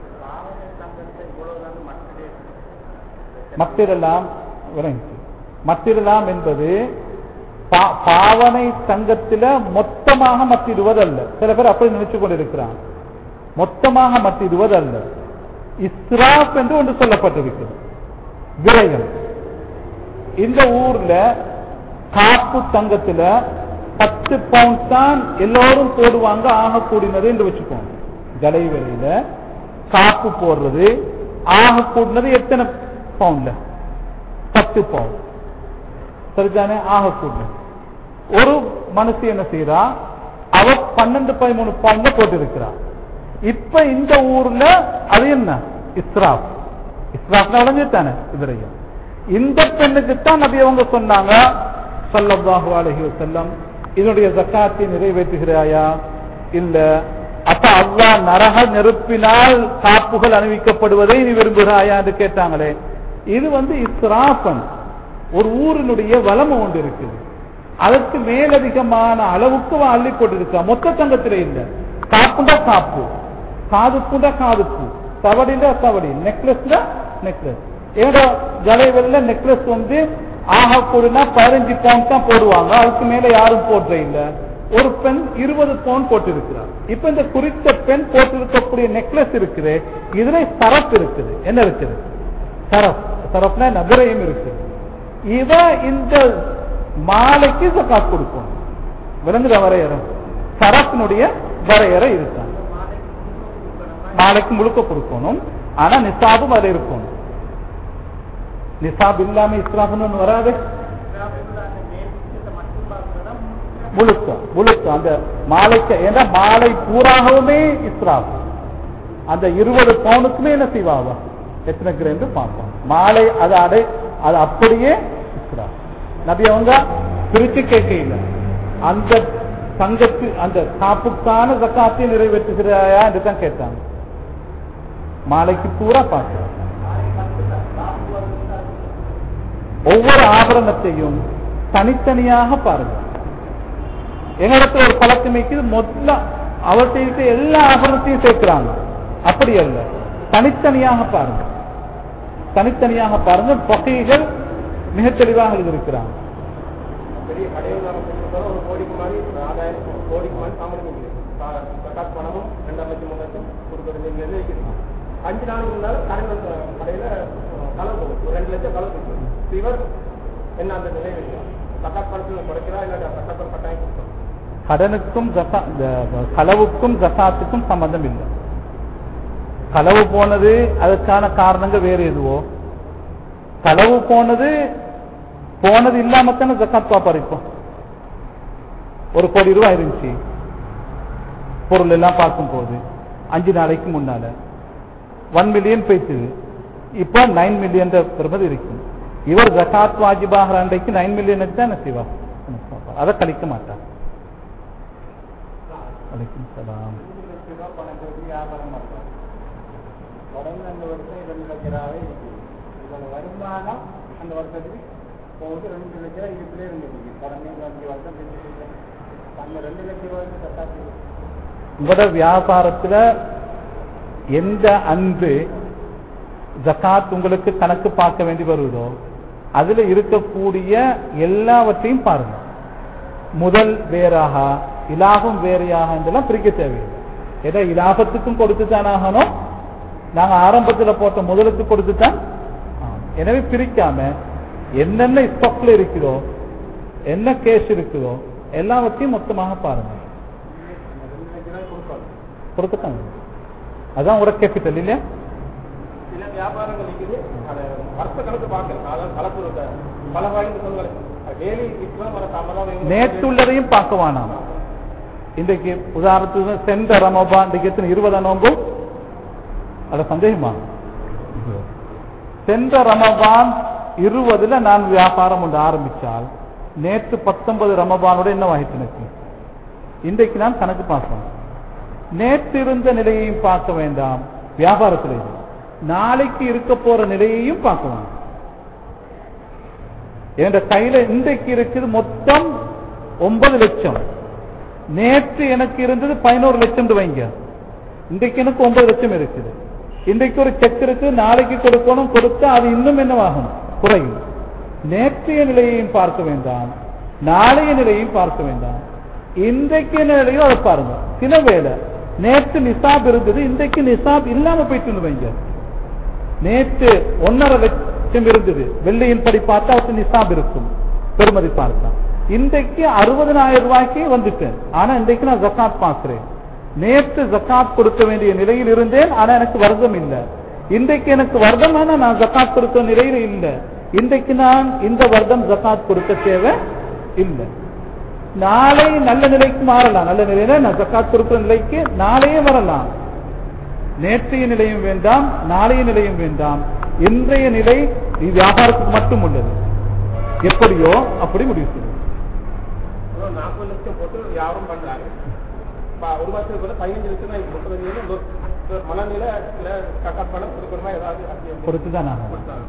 மத்திரலாம் விளங்கிச்சு மத்திரலாம் என்பது பா- பாவனை சங்கத்தில மொத்தமாக மத்திடுவதல்ல சில பேர் அப்படி நினைச்சு கொண்டிருக்கிறான் மொத்தமாக மத்திடுவதல்ல இஸ்ராப் என்று ஒன்று சொல்லப்பட்டிருக்கிறது விரயம் இந்த ஊர்ல காப்பு தங்கத்துல பத்து பவுண்ட் தான் எல்லோரும் போடுவாங்க ஆக கூடினது என்று வச்சுக்கோங்க ஜலை விலையில காப்பு போடுறது ஆக கூடினது எத்தனை பவுண்ட்ல பத்து பவுண்ட் சரிதானே ஆக கூடினது ஒரு மனுஷி என்ன செய்யறா அவ பன்னெண்டு பதிமூணு பவுண்ட்ல போட்டு இப்ப இந்த ஊர்ல அது என்ன இஸ்ராப் இஸ்ராப்ல உடஞ்சுட்டானே இதுரையும் இந்த பெண்ணுக்கு தான் நபி அவங்க சொன்னாங்க ஸல்லல்லாஹு அலைஹி வஸல்லம் இதனுடைய ஜக்காத்தை நிறைவேற்றுகிறாயா இல்ல அப்ப அல்லாஹ் நரக நெருப்பினால் காப்புகள் அணிவிக்கப்படுவதை நீ விரும்புகிறாயா என்று கேட்டாங்களே இது வந்து இஸ்ராஃபன் ஒரு ஊரினுடைய வளம் ஒன்று இருக்குது அதற்கு மேலதிகமான அளவுக்கு அவன் அள்ளி போட்டிருக்கா மொத்த தங்கத்திலே இல்ல காப்புண்டா காப்பு காதுப்புண்டா காதுப்பு தவடிண்டா தவடி நெக்லஸ்ல நெக்லஸ் என்னோட ஜலைவெல்ல நெக்லஸ் வந்து ஆக கூடனா பதினஞ்சு பவுண்ட் தான் போடுவாங்க அதுக்கு மேல யாரும் போடுற இல்ல ஒரு பெண் இருபது பவுண்ட் போட்டிருக்கிறார் இப்ப இந்த குறித்த பெண் போட்டிருக்கக்கூடிய நெக்லஸ் இருக்குது இதுல சரப் இருக்குது என்ன இருக்குது சரப் சரப்னா நகரையும் இருக்குது இவ இந்த மாலைக்கு ஜக்காத் கொடுக்கும் விளங்குத வரையறை சரப்பினுடைய வரையறை இருக்கான் மாலைக்கு முழுக்க கொடுக்கணும் ஆனா நிசாபும் அதுல இருக்கணும் நிசாப் இல்லாம இஸ்லாம்னு வராது முழுக்க முழுக்க அந்த மாலைக்கு ஏன்னா மாலை பூராகவுமே இஸ்ராப் அந்த இருபது பவுனுக்குமே என்ன செய்வாவா எத்தனை கிரேண்டு பார்ப்போம் மாலை அது அடை அது அப்படியே இஸ்ராப் நபி அவங்க பிரிச்சு கேட்கல அந்த தங்கத்து அந்த காப்புக்கான ஜக்காத்தை நிறைவேற்றுகிறாயா என்று தான் கேட்டாங்க மாலைக்கு பூரா பார்க்கிறாங்க ஒவ்வொரு ஆபரணத்தையும் தனித்தனியாக பாருங்க என்னிடத்துல ஒரு பழக்கம் இருக்குது முதல்ல அவர்கிட்ட இருக்க எல்லா ஆபரணத்தையும் சேர்க்கிறாங்க அப்படி அல்ல தனித்தனியாக பாருங்க தனித்தனியாக பாருங்க பகைகள் மிக தெளிவாக இருக்கிறாங்க பெரிய கடையில் நம்ம கொடுத்தோம் ஒரு கோடிக்கு மாதிரி ஆதாயம் ஒரு கோடிக்கு மாதிரி சம்பளம் சக்காத் பணமும் ரெண்டாம் லட்சம் மூணு லட்சம் கொடுக்கறது நீங்க எது வைக்கிறீங்க அஞ்சு நாள் இருந்தாலும் கடை வந்து கடையில கலவு போகும் ஒரு ரெண்டு லட்சம் கலவு போகும் இவர் என்ன அந்த நிலை வைக்கிறோம் சக்காத் பணத்தில் குறைக்கிறா இல்லாட்டி சக்காத் பணம் கட்டாயம் கொடுத்தோம் கடனுக்கும் ஜக்கா- இந்த களவுக்கும் ஜக்காத்துக்கும் சம்பந்தம் இல்லை களவு போனது அதுக்கான காரணங்கள் வேறு எதுவோ களவு போனது போனது இல்லாமத்தானே ஜக்காத் பாப்பறிப்போம் ஒரு கோடி ரூபாய் இருந்துச்சு பொருள் எல்லாம் பார்க்கும் போது அஞ்சு நாளைக்கு முன்னால ஒன் மில்லியன் போயிட்டுது இப்போ நைன் மில்லியன் பெறுவது இருக்கும் இவர் ஜகாத் வாஜிபாகிற அன்றைக்கு நைன் மில்லியனுக்கு தான் என்ன செய்வார் அதை கழிக்க மாட்டார் அலைக்கும் சலாம் தொடர்ந்து அந்த வருஷம் ரெண்டு லட்ச ரூபாவே இருக்குது இதோட வருமானம் அந்த வருஷத்துக்கு போகுது ரெண்டு லட்ச ரூபாய் இதுக்குள்ளே இருந்துருக்கு கடந்த அஞ்சு வருஷம் செஞ்சுட்டு அந்த ரெண்டு லட்ச ரூபாய்க்கு சட்டாச்சு உங்களோட வியாபாரத்துல எந்த அன்பு ஜகாத் உங்களுக்கு கணக்கு பார்க்க வேண்டி வருதோ அதுல இருக்கக்கூடிய எல்லாவற்றையும் பாருங்க முதல் வேறாக இலாபம் வேறையாக இதெல்லாம் பிரிக்க தேவையில்லை ஏதோ இலாபத்துக்கும் கொடுத்து தான் ஆகணும் நாங்க ஆரம்பத்துல போட்ட முதலுக்கு கொடுத்து தான் ஆகணும். எனவே பிரிக்காம என்னென்ன ஸ்டாக்ல இருக்குதோ என்ன கேஸ் இருக்குதோ எல்லாவற்றையும் மொத்தமாக பாருங்க கொடுத்துட்டாங்க அதான் உங்களோட கேபிட்டல் இல்லையா சில வியாபாரங்கள் இருக்குது அதை வருஷ கணக்கு பார்க்கல அதாவது கலப்பு இருக்க பல வகையில் சொல்லுங்கள் டெய்லி விற்கிறோம் வர சம்பளம் நேற்றுள்ளதையும் பார்க்க வேணாம் இன்றைக்கு உதாரணத்துக்கு சென்ற ரமபா இன்றைக்கு எத்தனை இருபது நோம்பு அத சந்தேகமா சென்ற ரமபான் இருபதுல நான் வியாபாரம் ஒன்று ஆரம்பிச்சால் நேற்று பத்தொன்பது ரமபானோட என்ன வாங்கிட்டு எனக்கு இன்றைக்கு நான் கணக்கு பார்க்கணும் நேற்று இருந்த நிலையையும் பார்க்க வேண்டாம் வியாபாரத்தில் இது. நாளைக்கு இருக்க போற நிலையையும் பார்க்க வேண்டாம் என்ற கையில இன்றைக்கு இருக்குது மொத்தம் ஒன்பது லட்சம் நேற்று எனக்கு இருந்தது பதினோரு லட்சம் வைங்க இன்றைக்கு எனக்கு ஒன்பது லட்சம் இருக்குது இன்றைக்கு ஒரு செக் இருக்கு நாளைக்கு கொடுக்கணும் கொடுத்தா அது இன்னும் என்னவாகும் குறையும் நேற்றைய நிலையையும் பார்க்க வேண்டாம் நாளைய நிலையையும் பார்க்க வேண்டாம் இன்றைக்கு என்ன நிலையோ அதை பாருங்க சில வேளை நேற்று நிசாப் இருந்தது இன்றைக்கு நிசாப் இல்லாம போயிட்டு வைங்க நேற்று ஒன்னரை லட்சம் இருந்தது வெள்ளையின் படி பார்த்தா அவருக்கு நிசாப் இருக்கும் பெருமதி பார்த்தா இன்றைக்கு அறுபதனாயிரம் ரூபாய்க்கு வந்துட்டேன் ஆனா இன்றைக்கு நான் ஜக்காத் பார்க்கிறேன் நேற்று ஜக்காத் கொடுக்க வேண்டிய நிலையில் இருந்தேன் ஆனா எனக்கு வருதம் இல்லை இன்றைக்கு எனக்கு வருதம் ஆனா நான் ஜக்காத் கொடுக்க நிலையில இல்லை இன்றைக்கு நான் இந்த வருடம் ஜக்காத் கொடுக்க தேவை இல்லை நாளை நல்ல நிலைக்கு மாறலாம் நல்ல நிலையில நான் ஜக்காத் கொடுக்கிற நிலைக்கு நாளையே வரலாம் நேற்றைய நிலையும் வேண்டாம் நாளைய நிலையும் வேண்டாம் இன்றைய நிலை இது வியாபாரத்துக்கு மட்டும் உள்ளது எப்படியோ அப்படி முடிவு செய்யும் நாற்பது லட்சம் போட்டு வியாபாரம் பண்றாங்க ப- ஒரு மாசத்துக்கு கூட பதினஞ்சு லட்சம் தான் இப்போ முப்பது லட்சம் இந்த ஒரு மனநிலை இல்ல கட் பணம் கொடுக்கணுமா ஏதாவது அது கொடுத்துதான் ஆகணும். கொடுத்தாங்க.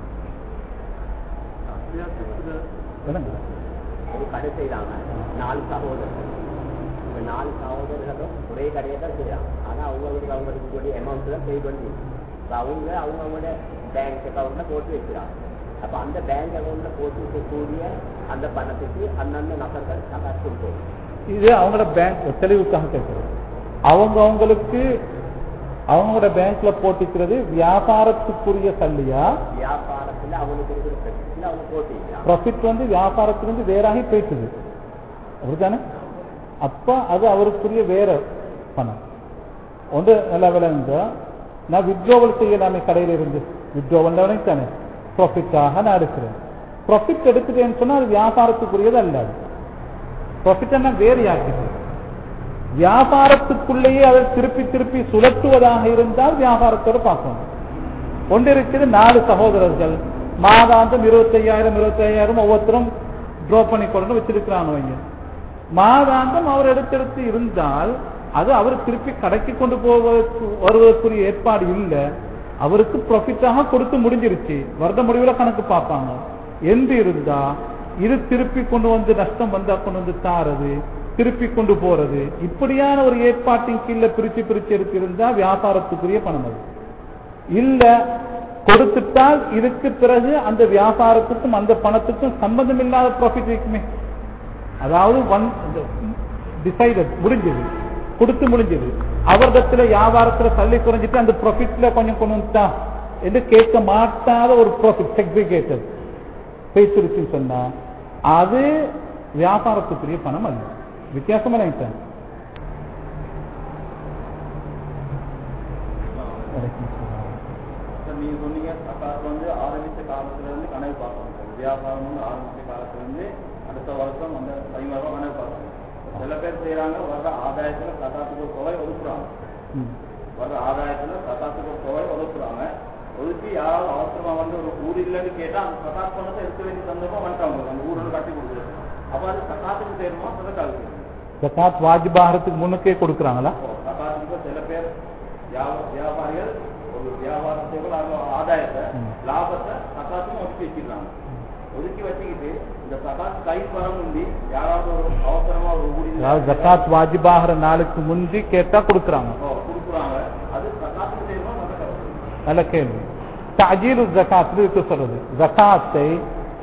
விளங்க ஒரு கடை செய்றாங்க நாலு சகோதரர்கள் இந்த நாலு சகோதரர்களும் ஒரே கடையை தான் செய்யறாங்க ஆனா அவங்களுக்கு அவங்களுக்கு கூடிய அமௌண்ட் தான் பே பண்ணி இப்ப அவங்க அவங்க அவங்களோட பேங்க் அக்கௌண்ட்ல போட்டு வைக்கிறாங்க அப்ப அந்த பேங்க் அக்கௌண்ட்ல போட்டு வைக்கக்கூடிய அந்த பணத்துக்கு அந்தந்த நபர்கள் சகாசு கொடுக்கும் இது அவங்களோட பேங்க் தெளிவுக்காக கேட்கிறது அவங்க அவங்களுக்கு அவங்களோட பேங்க்ல போட்டிக்கிறது வியாபாரத்துக்குரிய சல்லியா வியாபாரத்துல அவங்களுக்கு இருக்கிற பிரச்சனை அவங்க போட்டு வைக்கிறாங்க ப்ராஃபிட் வந்து வியாபாரத்திலிருந்து வேறாகி போயிட்டுது அப்படித்தானே அப்ப அது அவருக்குரிய வேற பணம் ஒன்று நல்ல விளைந்த நான் வித்ரோவல் செய்யலாமே கடையில இருந்து வித்ரோவல் தானே ப்ராஃபிட்டாக நான் எடுக்கிறேன் ப்ராஃபிட் எடுக்கிறேன்னு சொன்னா அது வியாபாரத்துக்குரியது அல்ல அது ப்ராஃபிட் என்ன வேறு ஆகிறது வியாபாரத்துக்குள்ளேயே அதை திருப்பி திருப்பி சுழற்றுவதாக இருந்தால் வியாபாரத்தோட பார்க்கணும் ஒன்று இருக்குது நாலு சகோதரர்கள் மாதாந்தம் இருபத்தையாயிரம் இருபத்தையாயிரம் ஒவ்வொருத்தரும் ட்ரா பண்ணி கொண்டு வச்சிருக்கிறாங்க அவங்க மாதாந்தம் அவர் எடுத்தெடுத்து இருந்தால் அது அவர் திருப்பி கடைக்கு கொண்டு போவதற்கு வருவதற்குரிய ஏற்பாடு இல்லை அவருக்கு ப்ராஃபிட்டாக கொடுத்து முடிஞ்சிருச்சு வருட முடிவில் கணக்கு பார்ப்பாங்க என்று இருந்தா இது திருப்பி கொண்டு வந்து நஷ்டம் வந்தா கொண்டு வந்து தாரது திருப்பி கொண்டு போறது இப்படியான ஒரு ஏற்பாட்டின் கீழே பிரிச்சு பிரிச்சு எடுத்திருந்தா வியாபாரத்துக்குரிய பணம் அது இல்ல கொடுத்துட்டால் இதுக்கு பிறகு அந்த வியாபாரத்துக்கும் அந்த பணத்துக்கும் சம்பந்தம் இல்லாத ப்ராஃபிட் இருக்குமே அதாவது ஒன் டிசைடட் முடிஞ்சது கொடுத்து முடிஞ்சது அவரிடத்துல வியாபாரத்துல தள்ளி குறைஞ்சிட்டு அந்த ப்ராஃபிட்ல கொஞ்சம் கொண்டு வந்துட்டா என்று கேட்க மாட்டாத ஒரு ப்ராஃபிட் செக்ரிகேட்டட் பேசிருச்சுன்னு சொன்னா அது வியாபாரத்துக்குரிய பணம் அல்ல வித்தியாசமா நினைத்தேன் சார், நீங்க சொன்னீங்க சக்காத் வந்து ஆரம்பிச்ச காலத்துல இருந்து கணக்கு பார்க்கணும் சார். வியாபாரம் வந்து ஆரம்பிச்ச காலத்துல இருந்து அடுத்த வருஷம் வந்து பதினாறு கணக்கு பார்க்கணும் சில பேர் செய்யறாங்க வர்ற ஆதாயத்துல சக்காத்துக்கு ஒரு தொகை ஒதுக்குறாங்க ம். வர்ற ஆதாயத்துல சக்காத்துக்கு ஒரு தொகை ஒதுக்குறாங்க ஒதுக்கி யாராவது அவசரமா வந்து ஒரு ஊர் இல்லைன்னு கேட்டா அந்த சக்காத் பணத்தை எடுக்க வேண்டிய சந்தர்ப்பம் வந்துட்டாங்க அந்த ஊரில் கட்டி கொடுக்குறது அப்ப அது சக்காத்துக்கு சேருமா சதக்காவுக்கு ஜகாத் வாஜிபாகிறதுக்கு முன்னுக்கே கொடுக்குறாங்களா சக்காத்துக்கு சில பேர் வியா- வியாபாரிகள் ஒரு வியாபாரத்துக்கு ஆதாயத்தை ம். லாபத்தை சக்காத்துக்கும் ஒதுக்கி வச்சிருக்காங்க ஒதுக்கி வச்சுக்கிட்டு இந்த சக்காத் கை வர முந்தி யாராவது ஒரு அவசரமா ஒரு ஊரில் அதாவது ஜகாத் வாஜிபாகிற நாளுக்கு முந்தி கேட்டா கொடுக்குறாங்க கொடுக்குறாங்க அது சக்காத்துக்கு சேருமா சதக்காவுக்கு நல்ல கேள்வி தஜீலு ஜகாத் இருக்கு சொல்றது ஜகாத்தை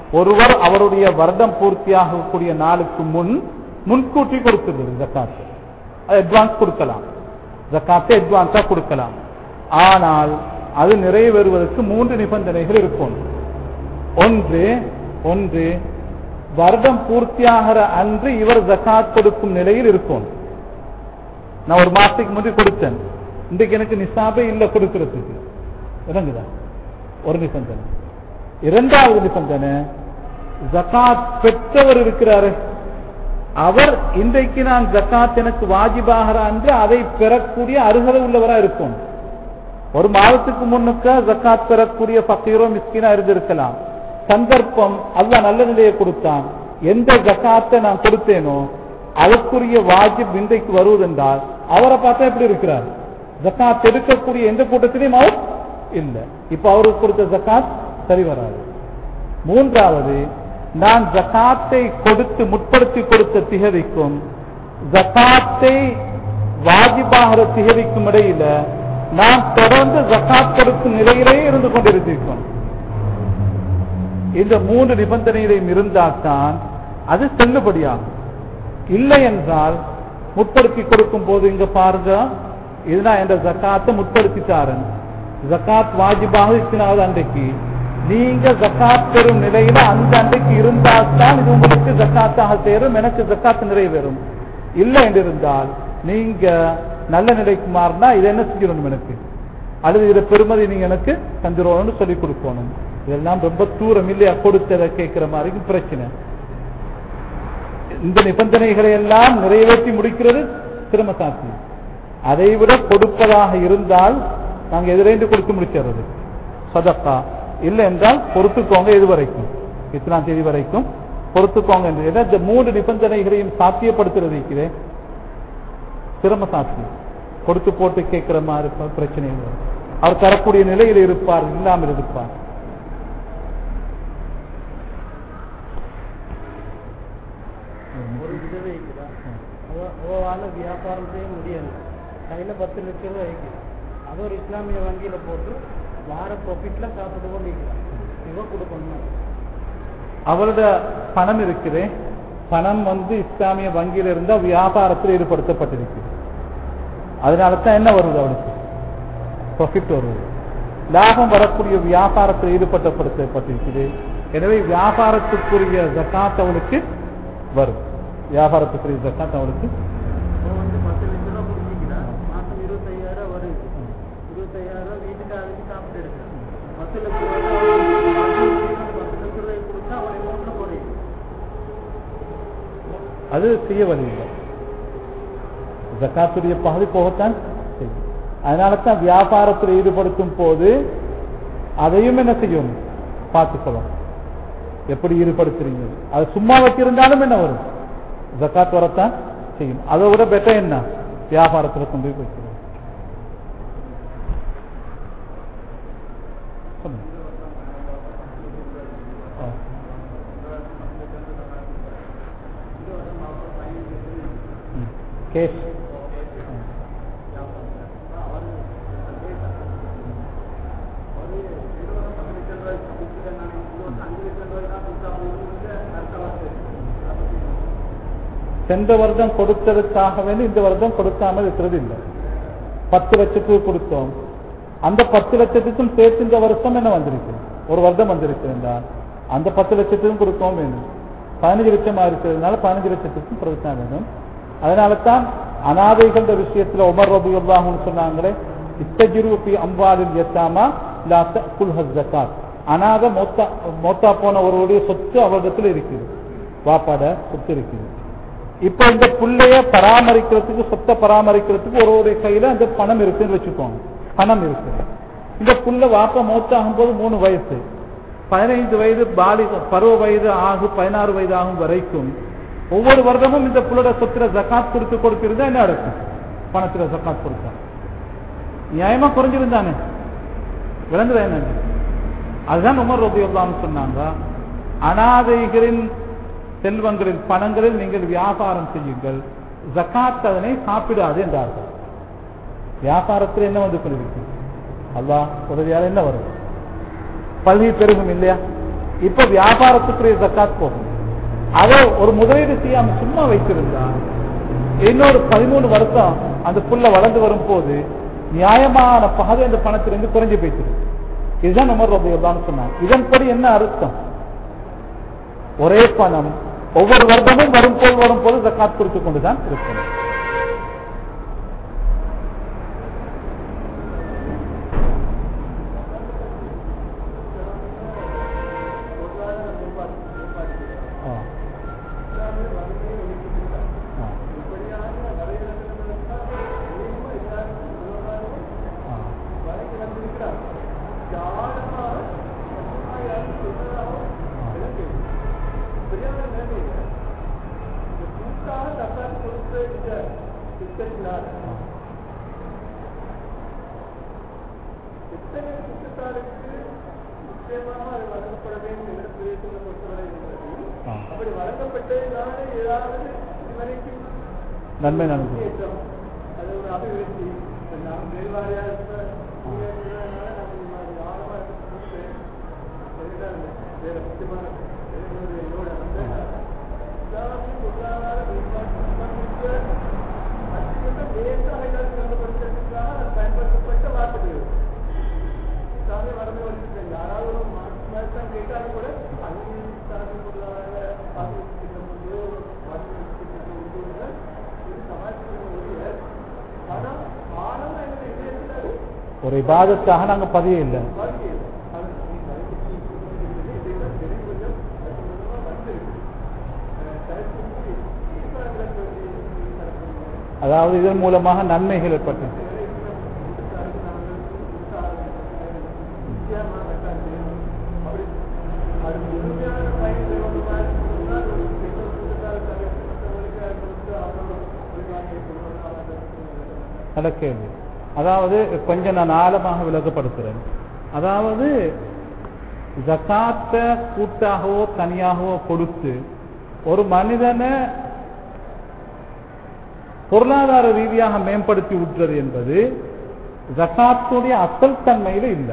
ஒருவர் அவருடைய வருடம் பூர்த்தியாகக்கூடிய நாளுக்கு முன் முன்கூட்டி கொடுத்துருது ஜக்காத்து அது அட்வான்ஸ் கொடுக்கலாம் ஜக்காத்தை அட்வான்ஸா கொடுக்கலாம் ஆனால் அது நிறைவேறுவதற்கு மூன்று நிபந்தனைகள் இருக்கும் ஒன்று ஒன்று வருடம் பூர்த்தியாகிற அன்று இவர் ஜக்காத் கொடுக்கும் நிலையில் இருக்கும் நான் ஒரு மாசத்துக்கு முன்னாடி கொடுத்தேன் இன்றைக்கு எனக்கு நிசாபே இல்லை கொடுக்கிறதுக்கு இறங்குதா ஒரு நிபந்தனை இரண்டாவது நிபந்தனை ஜகாத் பெற்றவர் இருக்கிறாரு அவர் இன்றைக்கு நான் ஜக்காத் எனக்கு வாஜிபாகிற அன்று அதை பெறக்கூடிய அருகதை உள்ளவரா இருக்கும் ஒரு மாதத்துக்கு முன்னுக்க ஜக்காத் பெறக்கூடிய பக்கீரோ மிஸ்கினா இருந்திருக்கலாம் சந்தர்ப்பம் அல்லாஹ் நல்ல நிலையை கொடுத்தான் எந்த ஜக்காத்தை நான் கொடுத்தேனோ அதற்குரிய வாஜிப் இன்றைக்கு வருவதென்றால் அவரை பார்த்தா எப்படி இருக்கிறார் ஜக்காத் எடுக்கக்கூடிய எந்த கூட்டத்திலையும் அவர் இல்லை இப்ப அவருக்கு கொடுத்த ஜக்காத் சரி வராது மூன்றாவது நான் ஜக்காத்தை கொடுத்து முற்படுத்தி கொடுத்த திகதிக்கும் ஜக்காத்தை வாஜிபாகிற திகதிக்கும் இடையில நான் தொடர்ந்து ஜக்காத் கொடுக்கும் நிலையிலேயே இருந்து கொண்டிருக்கிறோம் இந்த மூன்று நிபந்தனைகளையும் இருந்தால்தான் அது செல்லுபடியாகும் இல்லை என்றால் முற்படுத்தி கொடுக்கும் போது இங்க பாருங்க இதுதான் என்ற ஜக்காத்தை முற்படுத்திட்டாரன் ஜக்காத் வாஜிபாக இருக்கிறாவது அன்றைக்கு நீங்க ஜக்காத் பெறும் நிலையில அந்த அன்றைக்கு இருந்தால்தான் இது உங்களுக்கு ஜக்காத்தாக சேரும் எனக்கு ஜக்காத் நிறைவேறும் இல்லை என்று இருந்தால் நீங்க நல்ல நிலைக்கு மாறினா இதை என்ன செஞ்சிடணும் எனக்கு அல்லது இதை பெருமதி நீங்க எனக்கு தந்துடணும்னு சொல்லி கொடுக்கணும் இதெல்லாம் ரொம்ப தூரம் இல்லையா கொடுத்ததை கேட்கிற மாதிரி பிரச்சனை இந்த நிபந்தனைகளை எல்லாம் நிறைவேற்றி முடிக்கிறது சிரம சாட்சி அதை விட கொடுப்பதாக இருந்தால் நாங்க எதிரேந்து கொடுத்து முடிக்கிறது சதக்கா இல்லை என்றால் பொறுத்துக்கோங்க இது வரைக்கும் இத்தனாம் தேதி வரைக்கும் பொறுத்துக்கோங்க என்று ஏன்னா இந்த மூன்று நிபந்தனைகளையும் சாத்தியப்படுத்துறது இருக்கிறேன் சிரம சாட்சி கொடுத்து போட்டு கேட்கிற மாதிரி ப- பிரச்சனை இல்லை. அவர் தரக்கூடிய நிலையில் இருப்பார் இல்லாமல் இருப்பார் ஒரு விதவை இருக்குதா அவளால் வியாபாரம் செய்ய முடியாது கையில் பத்து லட்சம் ரூபாய் இருக்குது அது ஒரு இஸ்லாமிய வங்கியில் போட்டு வார ப்ராஃபிட்டில் சாப்பிட்டு கொண்டு இருக்கிறான் இவ கொடுக்கணும் அவரோட பணம் இருக்குது பணம் வந்து இஸ்லாமிய வங்கியில இருந்தா வியாபாரத்தில் ஈடுபடுத்தப்பட்டிருக்கு அதனால தான் என்ன வருது அவனுக்கு ப்ராஃபிட் வருது லாபம் வரக்கூடிய வியாபாரத்தில் ஈடுபட்டப்படுத்தப்பட்டிருக்குது எனவே வியாபாரத்துக்குரிய ஜக்காத் அவனுக்கு வரும் வியாபாரத்துக்குரிய ஜக்காத் அவனுக்கு அவன் வந்து பத்து லட்ச ரூபா கொடுத்திருக்கிறான் மாதம் இருபத்தையாயிரம் வருது இருபத்தையாயிரம் ரூபா வீட்டுக்கு அதுக்கு சாப்பிட்டு எடுக்கிறான் பத்து லட்ச ரூபாய் பத்து லட்ச ரூபாய் கொடுத்தா அவன் அமௌண்ட்டில் குறையும் அது செய்ய வழி இல்லை ஜக்காத்துடைய பகுதி போகத்தான் செய்யும் அதனால தான் வியாபாரத்தில் ஈடுபடுத்தும் போது அதையும் என்ன செய்யும் பார்த்துக்கணும் எப்படி ஈடுபடுத்துறீங்க அது சும்மா வச்சிருந்தாலும் என்ன வரும் ஜக்காத் வரத்தான் செய்யும் அதை விட பெட்டர் என்ன வியாபாரத்தில் கொண்டு போய் வைக்கணும் சொல்லுங்க. ஆ. ம். கேஷ் சென்ற வருடம் கொடுத்ததுக்காக வேண்டி இந்த வருடம் கொடுக்காமல் இருக்கிறது இல்லை பத்து லட்சத்துக்கு கொடுத்தோம் அந்த பத்து லட்சத்துக்கும் சேர்த்து இந்த வருஷம் என்ன வந்திருக்கு ஒரு வருடம் வந்திருக்கு என்றால் அந்த பத்து லட்சத்துக்கும் கொடுக்கவும் வேணும் பதினஞ்சு லட்சமா இருக்கிறதுனால பதினஞ்சு லட்சத்துக்கும் பிரச்சனை வேணும் அதனால தான் அனாதைகள் விஷயத்துல உமர் ரபி அல்லாஹுன்னு சொன்னாங்களே இத்தஜிருபி அம்பாலில் எத்தாமா லாத்த குல்ஹஸ் ஜக்காத் அனாதை மொத்தா மொத்தா போன ஒருவருடைய சொத்து அவரிடத்துல இருக்குது வாப்பாட சொத்து இருக்குது இப்ப இந்த புள்ளைய பராமரிக்கிறதுக்கு சொத்தை பராமரிக்கிறதுக்கு ஒருவருடைய கையில அந்த பணம் இருக்குன்னு வச்சுக்கோங்க பணம் இருக்கு இந்த புள்ள வாப்ப மௌத்தாகும் போது மூணு வயசு பதினைந்து வயது பாலி பருவ வயது ஆகும் பதினாறு வயது ஆகும் வரைக்கும் ஒவ்வொரு வருடமும் இந்த புள்ளோட சொத்துல ஜக்காத் கொடுத்து கொடுத்திருந்தா என்ன நடக்கும் பணத்துல ஜக்காத் கொடுத்தா நியாயமா குறைஞ்சிருந்தானே விளங்குதா என்ன அதுதான் உமர் ரபி சொன்னாங்க அனாதைகளின் செல்வங்களின் பணங்களில் நீங்கள் வியாபாரம் செய்யுங்கள் ஜக்காத் அதனை சாப்பிடாது என்றார்கள் வியாபாரத்தில் என்ன வந்து கொண்டிருக்கு அல்லாஹ் உதவியால் என்ன வரும் பல்வி பெருகும் இல்லையா இப்ப வியாபாரத்துக்குரிய ஜக்காத் போகும் அதை ஒரு முதலீடு செய்யாம சும்மா வைத்திருந்தா இன்னொரு பதிமூணு வருஷம் அந்த புள்ள வளர்ந்து வரும் போது நியாயமான பகை அந்த பணத்திலிருந்து குறைஞ்சு போயிட்டு இதுதான் உமர் ரபிதான் சொன்னாங்க இதன்படி என்ன அர்த்தம் ஒரே பணம் ஒவ்வொரு வருடமும் வரும் போல் வரும் போது ஜக்காத் கொடுத்துக் கொண்டுதான் இருக்கணும் ஆ. ஆ. ஆ. ஆ. நன்மை நன்மை ஒரு இபாதத்தாக நாங்க பதிய இல்லை அதாவது இதன் மூலமாக நன்மைகள் ஏற்பட்டு நல்ல கேள்வி அதாவது கொஞ்சம் நான் ஆழமாக விளக்கப்படுத்துறேன் அதாவது ஜக்காத்த கூட்டாகவோ தனியாகவோ கொடுத்து ஒரு மனிதனை பொருளாதார ரீதியாக மேம்படுத்தி விட்டுறது என்பது ஜக்காத்துடைய அசல் தன்மையில இல்லை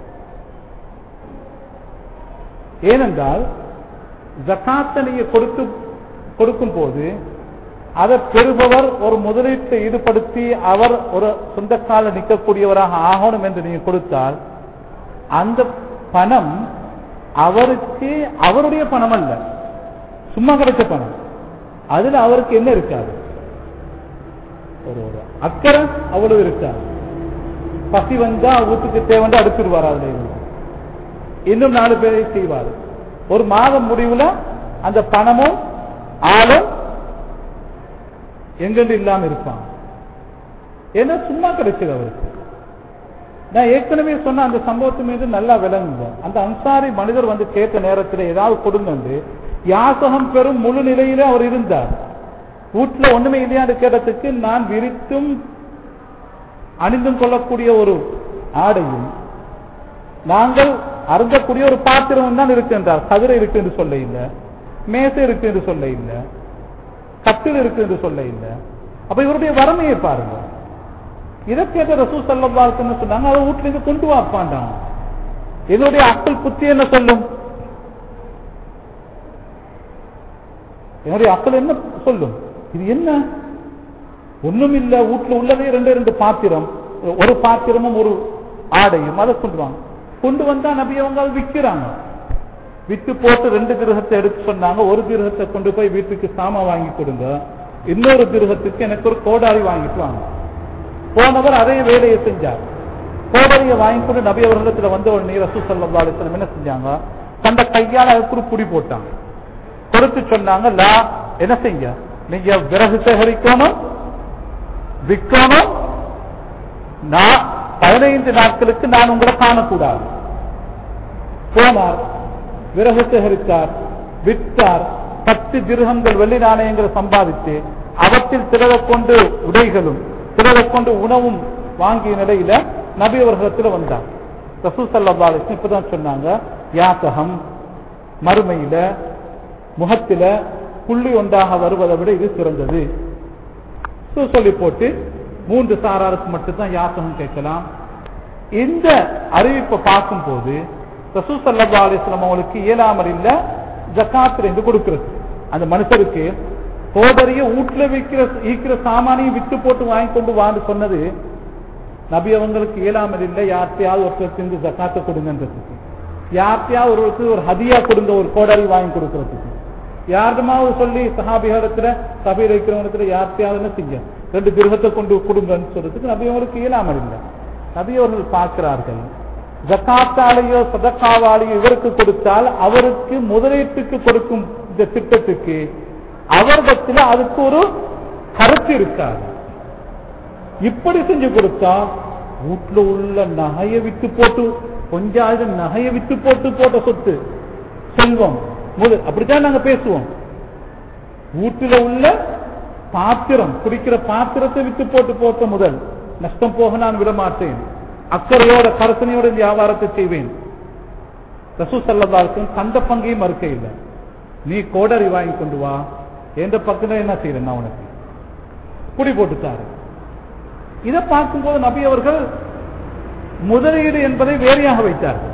ஏனென்றால் ஜக்காத்தை நீங்க கொடுத்து கொடுக்கும் போது அதை பெறுபவர் ஒரு முதலீட்டை ஈடுபடுத்தி அவர் ஒரு சொந்த கால நிற்கக்கூடியவராக ஆகணும் என்று நீங்க கொடுத்தால் அந்த பணம் அவருக்கு அவருடைய பணம் அல்ல சும்மா கிடைச்ச பணம் அதுல அவருக்கு என்ன இருக்காது ஒரு ஒரு அக்கறை அவ்வளவு இருக்காது பசி வந்தா வீட்டுக்கு தேவைண்டா அடுத்துருவார் அதுல இருந்து இன்னும் நாலு பேரை செய்வார் ஒரு மாதம் முடிவுல அந்த பணமும் ஆளும் எங்கெண்டு இல்லாம இருப்பான் ஏன்னா சும்மா கிடைச்சது அவருக்கு நான் ஏற்கனவே சொன்ன அந்த சம்பவத்து மீது நல்லா விளங்குங்க அந்த அன்சாரி மனிதர் வந்து கேட்ட நேரத்தில் ஏதாவது கொடுங்க யாசகம் பெறும் முழு நிலையில அவர் இருந்தார் வீட்டுல ஒண்ணுமே இல்லையான்னு கேட்டதுக்கு நான் விரித்தும் அணிந்தும் கொள்ளக்கூடிய ஒரு ஆடையும் நாங்கள் அருந்தக்கூடிய ஒரு பாத்திரம் தான் இருக்கு என்றார் கதிரை இருக்கு என்று சொல்ல இல்லை மேசை இருக்கு என்று சொல்ல இல்லை கட்டில் இருக்கு என்று சொல்ல இல்லை அப்ப இவருடைய வறுமையை பாருங்க இதை கேட்ட ரசூ சல்லான்னு சொன்னாங்க அதை வீட்டுல இருந்து கொண்டு வாப்பாண்டான் என்னுடைய அக்கல் புத்தி என்ன சொல்லும் என்னுடைய அக்கல் என்ன சொல்லும் இது என்ன ஒண்ணும் இல்ல வீட்டுல உள்ளதே ரெண்டு ரெண்டு பாத்திரம் ஒரு பாத்திரமும் ஒரு ஆடையும் அதை கொண்டு வாங்க கொண்டு வந்தா நபி அவங்க அதை விற்கிறாங்க விட்டு போட்டு ரெண்டு கிரகத்தை எடுத்து சொன்னாங்க ஒரு கிரகத்தை கொண்டு போய் வீட்டுக்கு சாமா வாங்கி கொடுங்க இன்னொரு கிரகத்துக்கு எனக்கு ஒரு கோடாரி வாங்கிட்டு வாங்க போனவர் அதே வேலையை செஞ்சார் கோடாரியை வாங்கி கொண்டு நபி அவர்களிடத்துல வந்த உடனே ரசூ சல்லா அலிஸ்லம் என்ன செஞ்சாங்க தந்த கையால அதுக்கு ஒரு புடி போட்டாங்க கொடுத்து சொன்னாங்க லா என்ன செய்ய நீங்க விறகு சேகரிக்கணும் விற்கணும் நான் பதினைந்து நாட்களுக்கு நான் உங்களை காணக்கூடாது போனார் விறகு சேகரித்தார் விற்றார் பத்து திருகங்கள் வெள்ளி நாணயங்களை சம்பாதித்து அவற்றில் திரள கொண்டு உடைகளும் திரள கொண்டு உணவும் வாங்கிய நிலையில நபி அவர்களிடத்தில் வந்தார் ரசூ சல்லா இப்பதான் சொன்னாங்க யாத்தகம் மறுமையில முகத்தில புள்ளி ஒன்றாக வருவதை விட இது சிறந்தது சொல்லி போட்டு மூன்று சாராருக்கு மட்டும்தான் யாத்தகம் கேட்கலாம் இந்த அறிவிப்பை பார்க்கும் போது ரசூ சல்லா அலிஸ்லாம் அவங்களுக்கு இயலாமல் இல்ல ஜக்காத்துல இருந்து கொடுக்கிறது அந்த மனுஷருக்கு கோடரிய வீட்டுல விற்கிற ஈக்கிற சாமானையும் வித்து போட்டு வாங்கி கொண்டு வான்னு சொன்னது நபி அவங்களுக்கு இயலாமல் இல்லை யார்த்தையாவது ஒருத்தர் செஞ்சு ஜக்காத்தை கொடுங்கன்றதுக்கு யார்த்தையாவது ஒருத்தர் ஒரு ஹதியா கொடுங்க ஒரு கோடரி வாங்கி கொடுக்கறதுக்கு யாருமாவது சொல்லி சஹாபிகளிடத்துல சபையில் இருக்கிறவங்க யார்த்தையாவது என்ன செய்ய ரெண்டு கிரகத்தை கொண்டு கொடுங்கன்னு சொல்றதுக்கு நபி அவங்களுக்கு இயலாமல் இல்லை நபி அவர்கள் பார்க்கிறார்கள் ஜக்காத்தாலேயோ சதக்காவாலேயோ இவருக்கு கொடுத்தால் அவருக்கு முதலீட்டுக்கு கொடுக்கும் இந்த திட்டத்துக்கு அவரிடத்தில் அதுக்கு ஒரு கருத்து இருக்காது இப்படி செஞ்சு கொடுத்தா வீட்டுல உள்ள நகையை விட்டு போட்டு கொஞ்சம் நகையை விட்டு போட்டு போட்ட சொத்து செல்வம் முழு அப்படித்தான் நாங்க பேசுவோம் வீட்டுல உள்ள பாத்திரம் குடிக்கிற பாத்திரத்தை விட்டு போட்டு போட்ட முதல் நஷ்டம் போக நான் விட மாட்டேன் அக்கறையோட கரசனையோட வியாபாரத்தை செய்வேன் ரசூ சல்லதாருக்கும் தந்த பங்கையும் மறுக்க இல்லை நீ கோடரி வாங்கி கொண்டு வா எந்த பக்கத்துல என்ன செய்யறேன் நான் உனக்கு குடி போட்டுட்டாரு இதை பார்க்கும்போது நபி அவர்கள் முதலீடு என்பதை வேறையாக வைத்தார்கள்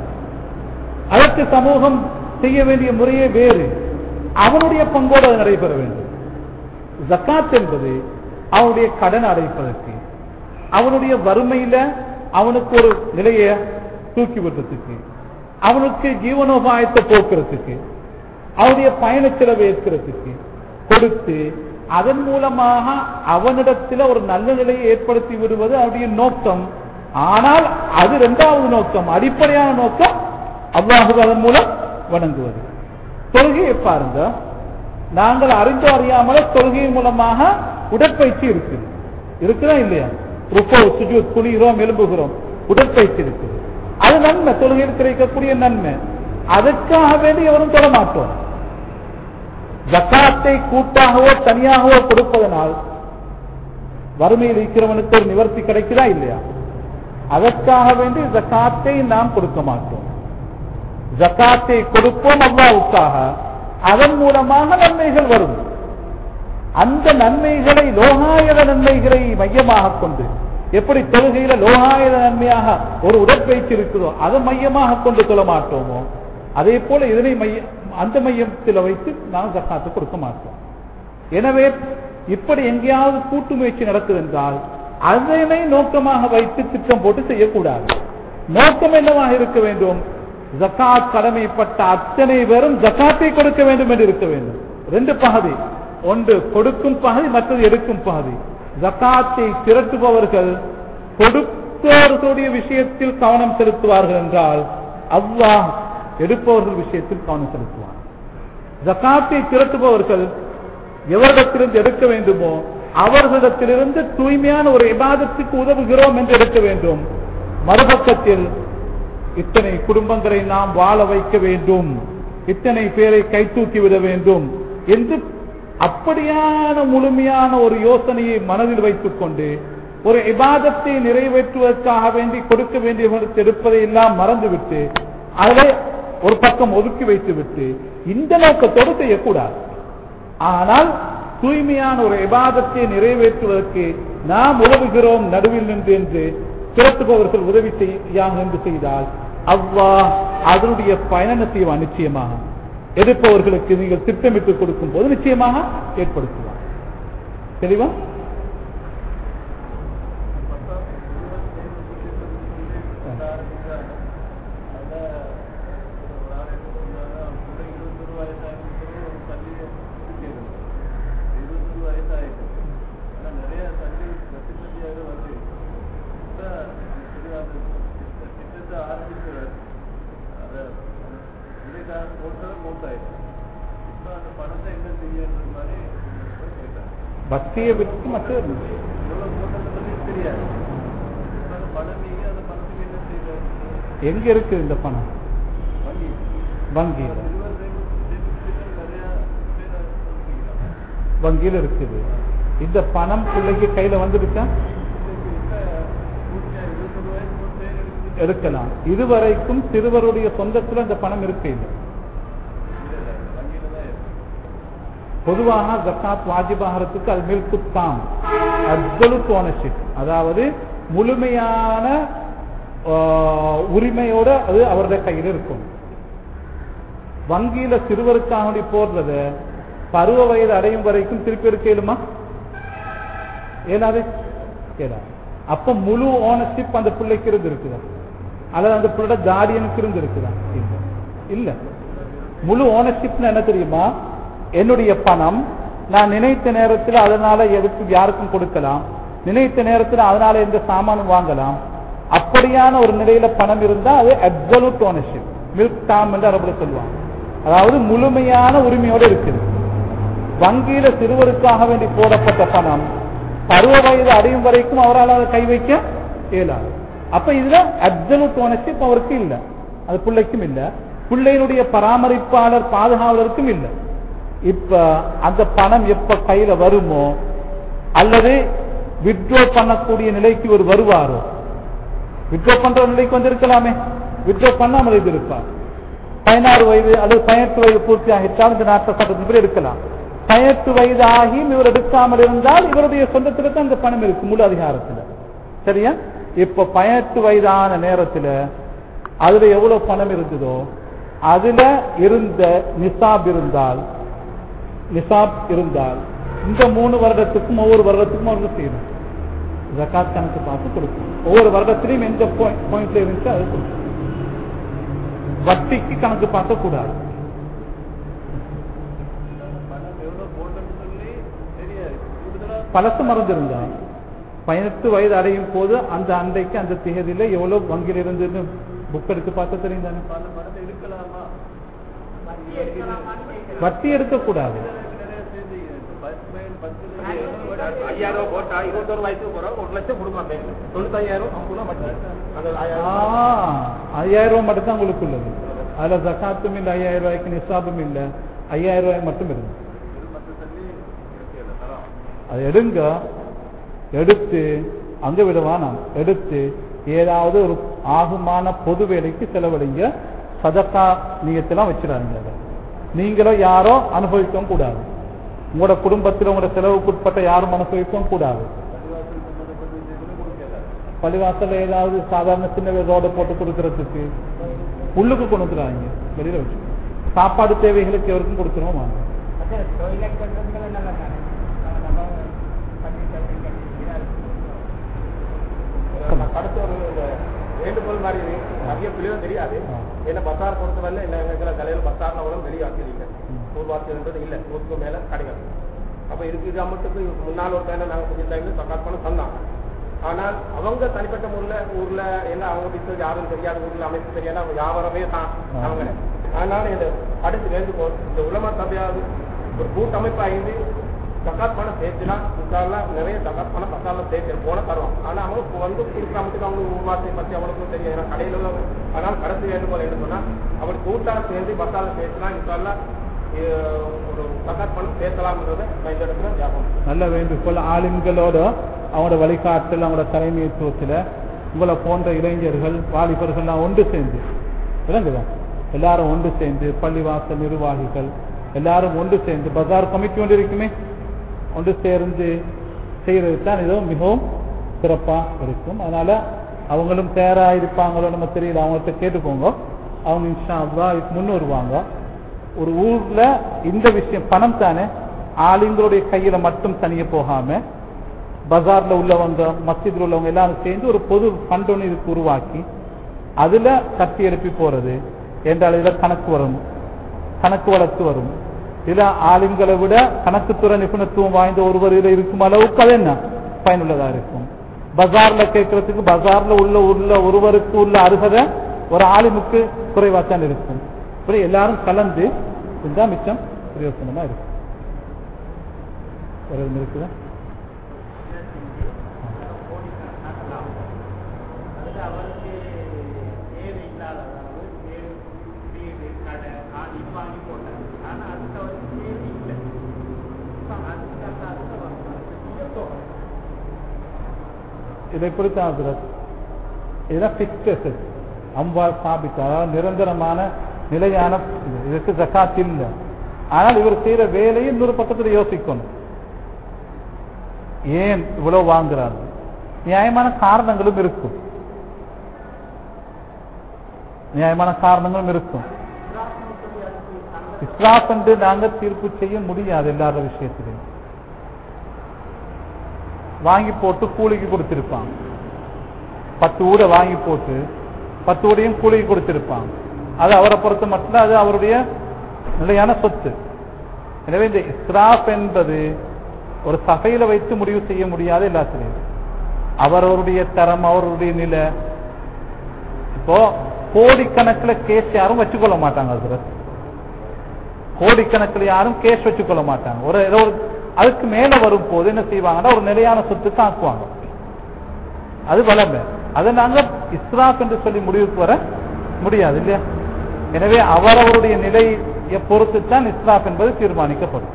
அதற்கு சமூகம் செய்ய வேண்டிய முறையே வேறு அவனுடைய பங்கோடு அது நடைபெற வேண்டும் ஜக்காத் என்பது அவனுடைய கடன் அடைப்பதற்கு அவனுடைய வறுமையில அவனுக்கு ஒரு நிலையை தூக்கி விடுறதுக்கு அவனுக்கு ஜீவனோபாயத்தை போக்குறதுக்கு அவனுடைய பயண செலவை ஏற்கிறதுக்கு கொடுத்து அதன் மூலமாக அவனிடத்தில் ஒரு நல்ல நிலையை ஏற்படுத்தி விடுவது அவருடைய நோக்கம் ஆனால் அது இரண்டாவது நோக்கம் அடிப்படையான நோக்கம் அல்லாஹு அதன் மூலம் வணங்குவது தொழுகையை பாருங்க நாங்கள் அறிந்தோ அறியாமல தொழுகை மூலமாக உடற்பயிற்சி இருக்கு இருக்குதா இல்லையா ருப்போ சுஜூத் குளிகிறோம் எலும்புகிறோம் உடற்பயிற்சி இருக்குது அது நன்மை தொழுகையில் கிடைக்கக்கூடிய நன்மை அதற்காக வேண்டி எவரும் தொட மாட்டோம் ஜக்காத்தை கூட்டாகவோ தனியாகவோ கொடுப்பதனால் வறுமையில் இருக்கிறவனுக்கு ஒரு நிவர்த்தி கிடைக்குதா இல்லையா அதற்காக வேண்டி ஜக்காத்தை நாம் கொடுக்க மாட்டோம் ஜக்காத்தை கொடுப்போம் அல்லாவுக்காக அதன் மூலமாக நன்மைகள் வரும் அந்த நன்மைகளை லோகாயத நன்மைகளை மையமாக கொண்டு எப்படி தொழுகையில லோகாயத நன்மையாக ஒரு உடற்பயிற்சி இருக்குதோ அதை மையமாக கொண்டு சொல்ல மாட்டோமோ அதே போல இதனை மைய அந்த மையத்தில் வைத்து நாம் ஜக்காத்து கொடுக்க மாட்டோம் எனவே இப்படி எங்கேயாவது கூட்டு முயற்சி நடக்குது என்றால் அதனை நோக்கமாக வைத்து திட்டம் போட்டு செய்யக்கூடாது நோக்கம் என்னவாக இருக்க வேண்டும் ஜக்காத் கடமைப்பட்ட அத்தனை பேரும் ஜக்காத்தை கொடுக்க வேண்டும் என்று இருக்க வேண்டும் ரெண்டு பகுதி ஒன்று கொடுக்கும் பகுதி மற்றது எடுக்கும் பகுதி ஜக்காத்தை திரட்டுபவர்கள் கொடுத்தவர்களுடைய விஷயத்தில் கவனம் செலுத்துவார்கள் என்றால் அல்லாஹ் எடுப்பவர்கள் விஷயத்தில் கவனம் செலுத்துவார் ஜக்காத்தை திரட்டுபவர்கள் எவரிடத்திலிருந்து எடுக்க வேண்டுமோ அவர்களிடத்திலிருந்து தூய்மையான ஒரு விவாதத்துக்கு உதவுகிறோம் என்று எடுக்க வேண்டும் மறுபக்கத்தில் இத்தனை குடும்பங்களை நாம் வாழ வைக்க வேண்டும் இத்தனை பேரை கை தூக்கி விட வேண்டும் என்று அப்படியான முழுமையான ஒரு யோசனையை மனதில் வைத்துக் கொண்டு ஒரு இபாதத்தை நிறைவேற்றுவதற்காக வேண்டி கொடுக்க வேண்டியவர்களுக்கு எடுப்பதை எல்லாம் மறந்துவிட்டு அதை ஒரு பக்கம் ஒதுக்கி வைத்து விட்டு இந்த நோக்கத்தோடு செய்யக்கூடாது ஆனால் தூய்மையான ஒரு இபாதத்தை நிறைவேற்றுவதற்கு நாம் உதவுகிறோம் நடுவில் நின்று என்று திரட்டுபவர்கள் உதவி செய்யாக என்று செய்தால் அவ்வா அதனுடைய பயண செய்வான் நிச்சயமாக எடுப்பவர்களுக்கு நீங்கள் திட்டமிட்டு கொடுக்கும் போது நிச்சயமாக ஏற்படுத்துவார் தெளிவா பக்தியை விட்டு மற்ற எங்க இருக்கு இந்த பணம் வங்கியில் வங்கியில் இருக்குது இந்த பணம் பிள்ளைக்கு கையில வந்துருச்சா எடுக்கலாம் இதுவரைக்கும் சிறுவருடைய சொந்தத்துல இந்த பணம் இருக்க இல்லை பொதுவாக ஜக்காத் வாஜிபாகிறதுக்கு அது மில்குத்தாம் அப்சலுட் ஓனர்ஷிப் அதாவது முழுமையான உரிமையோட அது அவருடைய கையில் இருக்கும் வங்கியில சிறுவருக்காக வேண்டி போடுறத பருவ வயது அடையும் வரைக்கும் திருப்பி எடுக்க இயலுமா ஏனாது ஏதா அப்ப முழு ஓனர்ஷிப் அந்த பிள்ளைக்கு இருந்து இருக்குதா அல்லது அந்த பிள்ளைட கார்டியனுக்கு இருந்து இருக்குதா இல்ல இல்ல முழு ஓனர்ஷிப் என்ன தெரியுமா என்னுடைய பணம் நான் நினைத்த நேரத்தில் அதனால எதுக்கு யாருக்கும் கொடுக்கலாம் நினைத்த நேரத்தில் அதனால எந்த சாமானும் வாங்கலாம் அப்படியான ஒரு நிலையில பணம் இருந்தா அது அப்சல்யூட் ஓனர்ஷிப் மில்க் டாம் என்று அரபுல சொல்லுவாங்க அதாவது முழுமையான உரிமையோடு இருக்குது வங்கியில சிறுவருக்காக வேண்டி போடப்பட்ட பணம் பருவ வயது அடையும் வரைக்கும் அவரால் அதை கை வைக்க இயலாது அப்ப இதுல அப்சல்யூட் ஓனர்ஷிப் அவருக்கு இல்ல அது பிள்ளைக்கும் இல்ல பிள்ளையினுடைய பராமரிப்பாளர் பாதுகாவலருக்கும் இல்ல இப்ப அந்த பணம் எப்ப கையில வருமோ அல்லது விட்ரோ பண்ணக்கூடிய நிலைக்கு ஒரு வருவாரோ விட்ரோ பண்ற நிலைக்கு வந்திருக்கலாமே விட்ரோ பண்ணாமல் இது இருப்பார் பதினாறு வயது அல்லது பதினெட்டு வயது பூர்த்தி ஆகிட்டால் இந்த நாட்டு சட்டத்தின்படி எடுக்கலாம் பதினெட்டு வயது ஆகியும் இவர் எடுக்காமல் இருந்தால் இவருடைய சொந்தத்தில் தான் இந்த பணம் இருக்கு முழு அதிகாரத்தில் சரியா இப்ப பதினெட்டு வயதான நேரத்துல அதுல எவ்வளவு பணம் இருந்ததோ அதுல இருந்த நிசாப் இருந்தால் நிசாப் இருந்தால் இந்த மூணு வருடத்துக்கும் ஒவ்வொரு வருடத்துக்கும் அவங்க செய்யணும் ஜக்காத் கணக்கு பார்த்து கொடுக்கணும் ஒவ்வொரு வருடத்திலையும் எந்த பாயிண்ட்ல இருந்துச்சு அது கொடுக்கணும் வட்டிக்கு கணக்கு பார்க்க கூடாது பழசு மறந்திருந்தா பதினெட்டு வயது அடையும் போது அந்த அண்டைக்கு அந்த தேதியில எவ்வளவு வங்கியில் இருந்துன்னு புக் எடுத்து பார்த்து தெரியும் தானே வட்டி எடுக்கக்கூடாது ஐயாயிரம் ரூபாய் போட்டா இருபத்தொரு வயசுக்கு போறோம் ஒரு லட்சம் கொடுக்கலாம் பேங்க் தொண்ணூத்தாயிரம் அவங்க மட்டும் அந்த ஆ, ஆயிரம் ஐயாயிரம் ரூபாய் மட்டும் தான் உங்களுக்கு உள்ளது அதுல ஜக்காத்தும் இல்லை ஐயாயிரம் ரூபாய்க்கு நிசாபும் இல்லை ஐயாயிரம் ரூபாய் மட்டும் இருக்கு அதை எடுங்க எடுத்து அங்க விடவானாம் எடுத்து ஏதாவது ஒரு ஆகுமான பொது வேலைக்கு செலவழிங்க சதக்கா நீயத்தெல்லாம் வச்சிடாதீங்க அதை நீங்களும் யாரோ அனுபவிக்கவும் கூடாது உங்களோட குடும்பத்தில் உங்களோட செலவுக்கு உட்பட்ட யாரும் அனுபவிக்கவும் கூடாது பள்ளிவாசல்ல ஏதாவது சாதாரண சின்ன ரோட போட்டு கொடுக்கறதுக்கு உள்ளுக்கு கொண்டு வந்துடுறாங்க வெளியில வச்சு சாப்பாடு தேவைகளுக்கு எவருக்கும் கொடுத்துருவோம் வாங்க டொய்லெட் கட்டுறதுக்கெல்லாம் நல்லா தானே நம்ம பண்ணிட்டு நான் கடைசி ஒரு இந்த வேண்டுகோள் மாதிரி இது. நிறைய பிள்ளைகளும் தெரியாது ஆ. ஏன்னா பசார் பொறுத்த வரல இல்லை எங்களுக்கு கலையில் பசார்ல கூட வெளியே வாசிக்கிறீங்க ஊர்வாசின்றது இல்லை நூற்றுக்கு மேல கடைகள் அப்ப இதுக்கு கவர்மெண்ட்டுக்கு முன்னாள் ஒரு டைம் நாங்கள் கொஞ்சம் டைம்ல சக்கார் பண்ண தந்தாங்க ஆனால் அவங்க தனிப்பட்ட முறையில ஊர்ல என்ன அவங்க பிசினஸ் யாரும் தெரியாது ஊர்ல அமைப்பு தெரியாது அவங்க வியாபாரமே தான் ஆ. அவங்க அதனால இந்த அடுத்து வேண்டுகோள் இந்த உலமா சபையாவது ஒரு கூட்டமைப்பு ஆயிருந்து தக்காத் பணம் சேர்த்துனா முக்கால்லாம் நிறைய தக்காத் பணம் பத்தால சேர்த்து போன தருவோம் ஆனா அவங்க இப்ப வந்து கொடுக்காமட்டுக்கு அவங்க ஊர்வாசை பத்தி அவங்களுக்கும் தெரியும் ஏன்னா கடையில் உள்ளவங்க அதனால கடைசி வேண்டுகோள் என்ன சொன்னா அவர் கூட்டால சேர்ந்து பத்தால சேர்த்துனா இன்ஷால்லாம் ஒரு தக்காத் பணம் சேர்த்தலாம்ன்றதை நான் இந்த இடத்துல ஞாபகம் நல்ல வேண்டுகோள் ஆளுங்களோட அவங்களோட வழிகாட்டல் அவங்களோட தலைமைத்துவத்தில் உங்களை போன்ற இளைஞர்கள் வாலிபர்கள்லாம் ஒன்று சேர்ந்து விளங்குதா எல்லாரும் ஒன்று சேர்ந்து பள்ளிவாசல் நிர்வாகிகள் எல்லாரும் ஒன்று சேர்ந்து பஜார் கமிட்டி ஒன்று இருக்குமே ஒன்று சேர்ந்து செய்யறது தான் இதோ மிகவும் சிறப்பா இருக்கும் அதனால அவங்களும் தயாரா இருப்பாங்களோ நம்ம தெரியல அவங்கள்ட்ட கேட்டுக்கோங்க அவங்க இன்ஷா அல்லாஹ் இதுக்கு முன் வருவாங்க ஒரு ஊர்ல இந்த விஷயம் பணம் தானே ஆளுங்களுடைய கையில மட்டும் தனியே போகாம பஜார்ல உள்ளவங்க மஸ்ஜித்ல உள்ளவங்க எல்லாரும் சேர்ந்து ஒரு பொது ஃபண்ட் ஒன்று இதுக்கு உருவாக்கி அதுல கட்டி எழுப்பி போறது என்றால் இதுல கணக்கு வரும் கணக்கு வளர்த்து வரும் இதுல ஆளுங்களை விட கணக்குத்துறை நிபுணத்துவம் வாய்ந்த ஒருவர் இதுல இருக்கும் அளவுக்கு அது என்ன பயனுள்ளதா இருக்கும் பஜார்ல கேட்கறதுக்கு பஜார்ல உள்ள உள்ள ஒருவருக்கு உள்ள அருகதை ஒரு ஆளுமுக்கு குறைவா தான் இருக்கும் இப்படி எல்லாரும் கலந்து இருந்தா மிச்சம் பிரயோசனமா இருக்கும் ஒரு இது இருக்குதா அதுக்கு அவருக்கு தேவை இல்லாத அளவு தேவை வீடு கடை ஆள் இது வாங்கி போட்டார் ஆனா அதுக்கு அவருக்கு தேவை இல்லை இப்ப அதுக்கு அந்த அதுக்கு வரணும் இதை எப்படித்தான் ஹசரத் இதுதான் ஃபிக்ஸ்ட் அசெட் அம்பால் சாபித் அதாவது நிரந்தரமான நிலையான இது. இதுக்கு ஜக்காத் இல்லை ஆனால் இவர் செய்யற வேலையை இன்னொரு பக்கத்துல யோசிக்கணும் ஏன் இவ்வளவு வாங்குறாங்க நியாயமான காரணங்களும் இருக்கும் நியாயமான காரணங்களும் இருக்கும் இஸ்ராப் என்று நாங்க தீர்ப்பு செய்ய முடியாது எல்லார விஷயத்திலையும் வாங்கி போட்டு கூலிக்கு கொடுத்திருப்பாங்க பத்து ஊட வாங்கி போட்டு பத்து ஊடையும் கூலிக்கு கொடுத்திருப்பாங்க அது அவரை பொறுத்த மட்டும் அது அவருடைய நிலையான சொத்து எனவே இந்த இஸ்ராப் என்பது ஒரு சபையில வைத்து முடிவு செய்ய முடியாத எல்லாத்திலையும் அவரவருடைய தரம் அவருடைய நிலை இப்போ கோடிக்கணக்கில் கேஸ் யாரும் வச்சுக்கொள்ள மாட்டாங்க அதுல கோடிக்கணக்கில் யாரும் கேஸ் வச்சுக்கொள்ள மாட்டாங்க ஒரு ஏதோ ஒரு அதுக்கு மேல வரும் போது என்ன செய்வாங்கன்னா ஒரு நிலையான சொத்துக்கு ஆக்குவாங்க அது வளமை அதை நாங்க இஸ்ராப் என்று சொல்லி முடிவுக்கு வர முடியாது இல்லையா எனவே அவரவருடைய நிலையை பொறுத்து தான் இஸ்ராப் என்பது தீர்மானிக்கப்படும்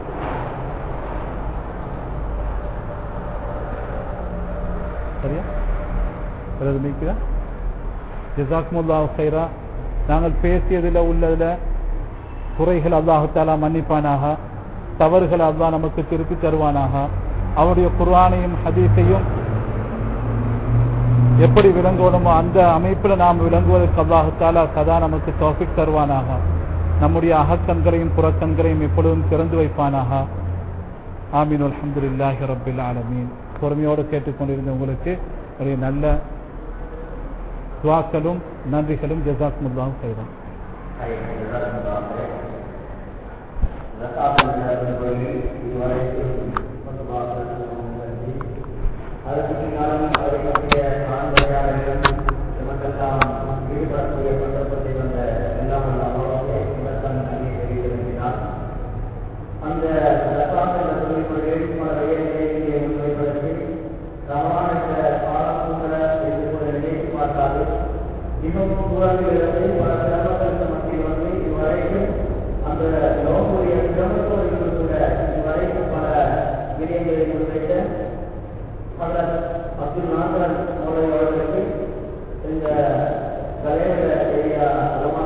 சரியா பிறகு நீக்குதா ஜிசாக்முல்லா ஹைரா நாங்கள் பேசியதில் உள்ளதுல குறைகள் அல்லாஹாலா மன்னிப்பானாக தவறுகள் அல்லாஹ் நமக்கு திருப்பி தருவானாக அவருடைய குர்ஆனையும் ஹதீஸையும் எப்படி விளங்கணுமோ அந்த அமைப்பில் நாம் விளங்குவதற்கு அல்லாஹாலா சதா நமக்கு தோஃபிக் தருவானாக நம்முடைய அகக்கண்களையும் புறக்கண்களையும் எப்பொழுதும் திறந்து வைப்பானாக ஆமீன் அல்ஹம்துலில்லாஹி ரப்பில் ஆலமீன் பொறுமையோடு கேட்டுக்கொண்டிருந்த உங்களுக்கு ஒரு நல்ல துவாக்களும் நன்றிகளும் ஜசாக்முல்லாவும் செய்கிறோம் அதற்கு பின்னாலும் அவரை பற்றிய ஆண்மையாளர்களும் நமக்கெல்லாம் ஈடுபடக்கூடிய சந்தர்ப்பத்தை வந்த எல்லாம் அவர்களுடைய இவர்தான் நன்மை தெரிவித்திருக்கிறார் அந்த ரசாயன சொல்லிக்கொண்டே முன்வைப்பதற்கு ரமணான பாடக்கூட என்று கூட நினைத்து பார்த்தாது இன்னும் சூழலிலிருந்து பல சிரமங்களுக்கு மத்தியில் வந்து இதுவரைக்கும் அந்த நோக்குடைய சிரமத்தோடு கூட இதுவரைக்கும் பல விடயங்களை முன்வைத்த அவர் அப்துல் நாசர் அவர்களுக்கு இந்த தலைவர் ஏரியா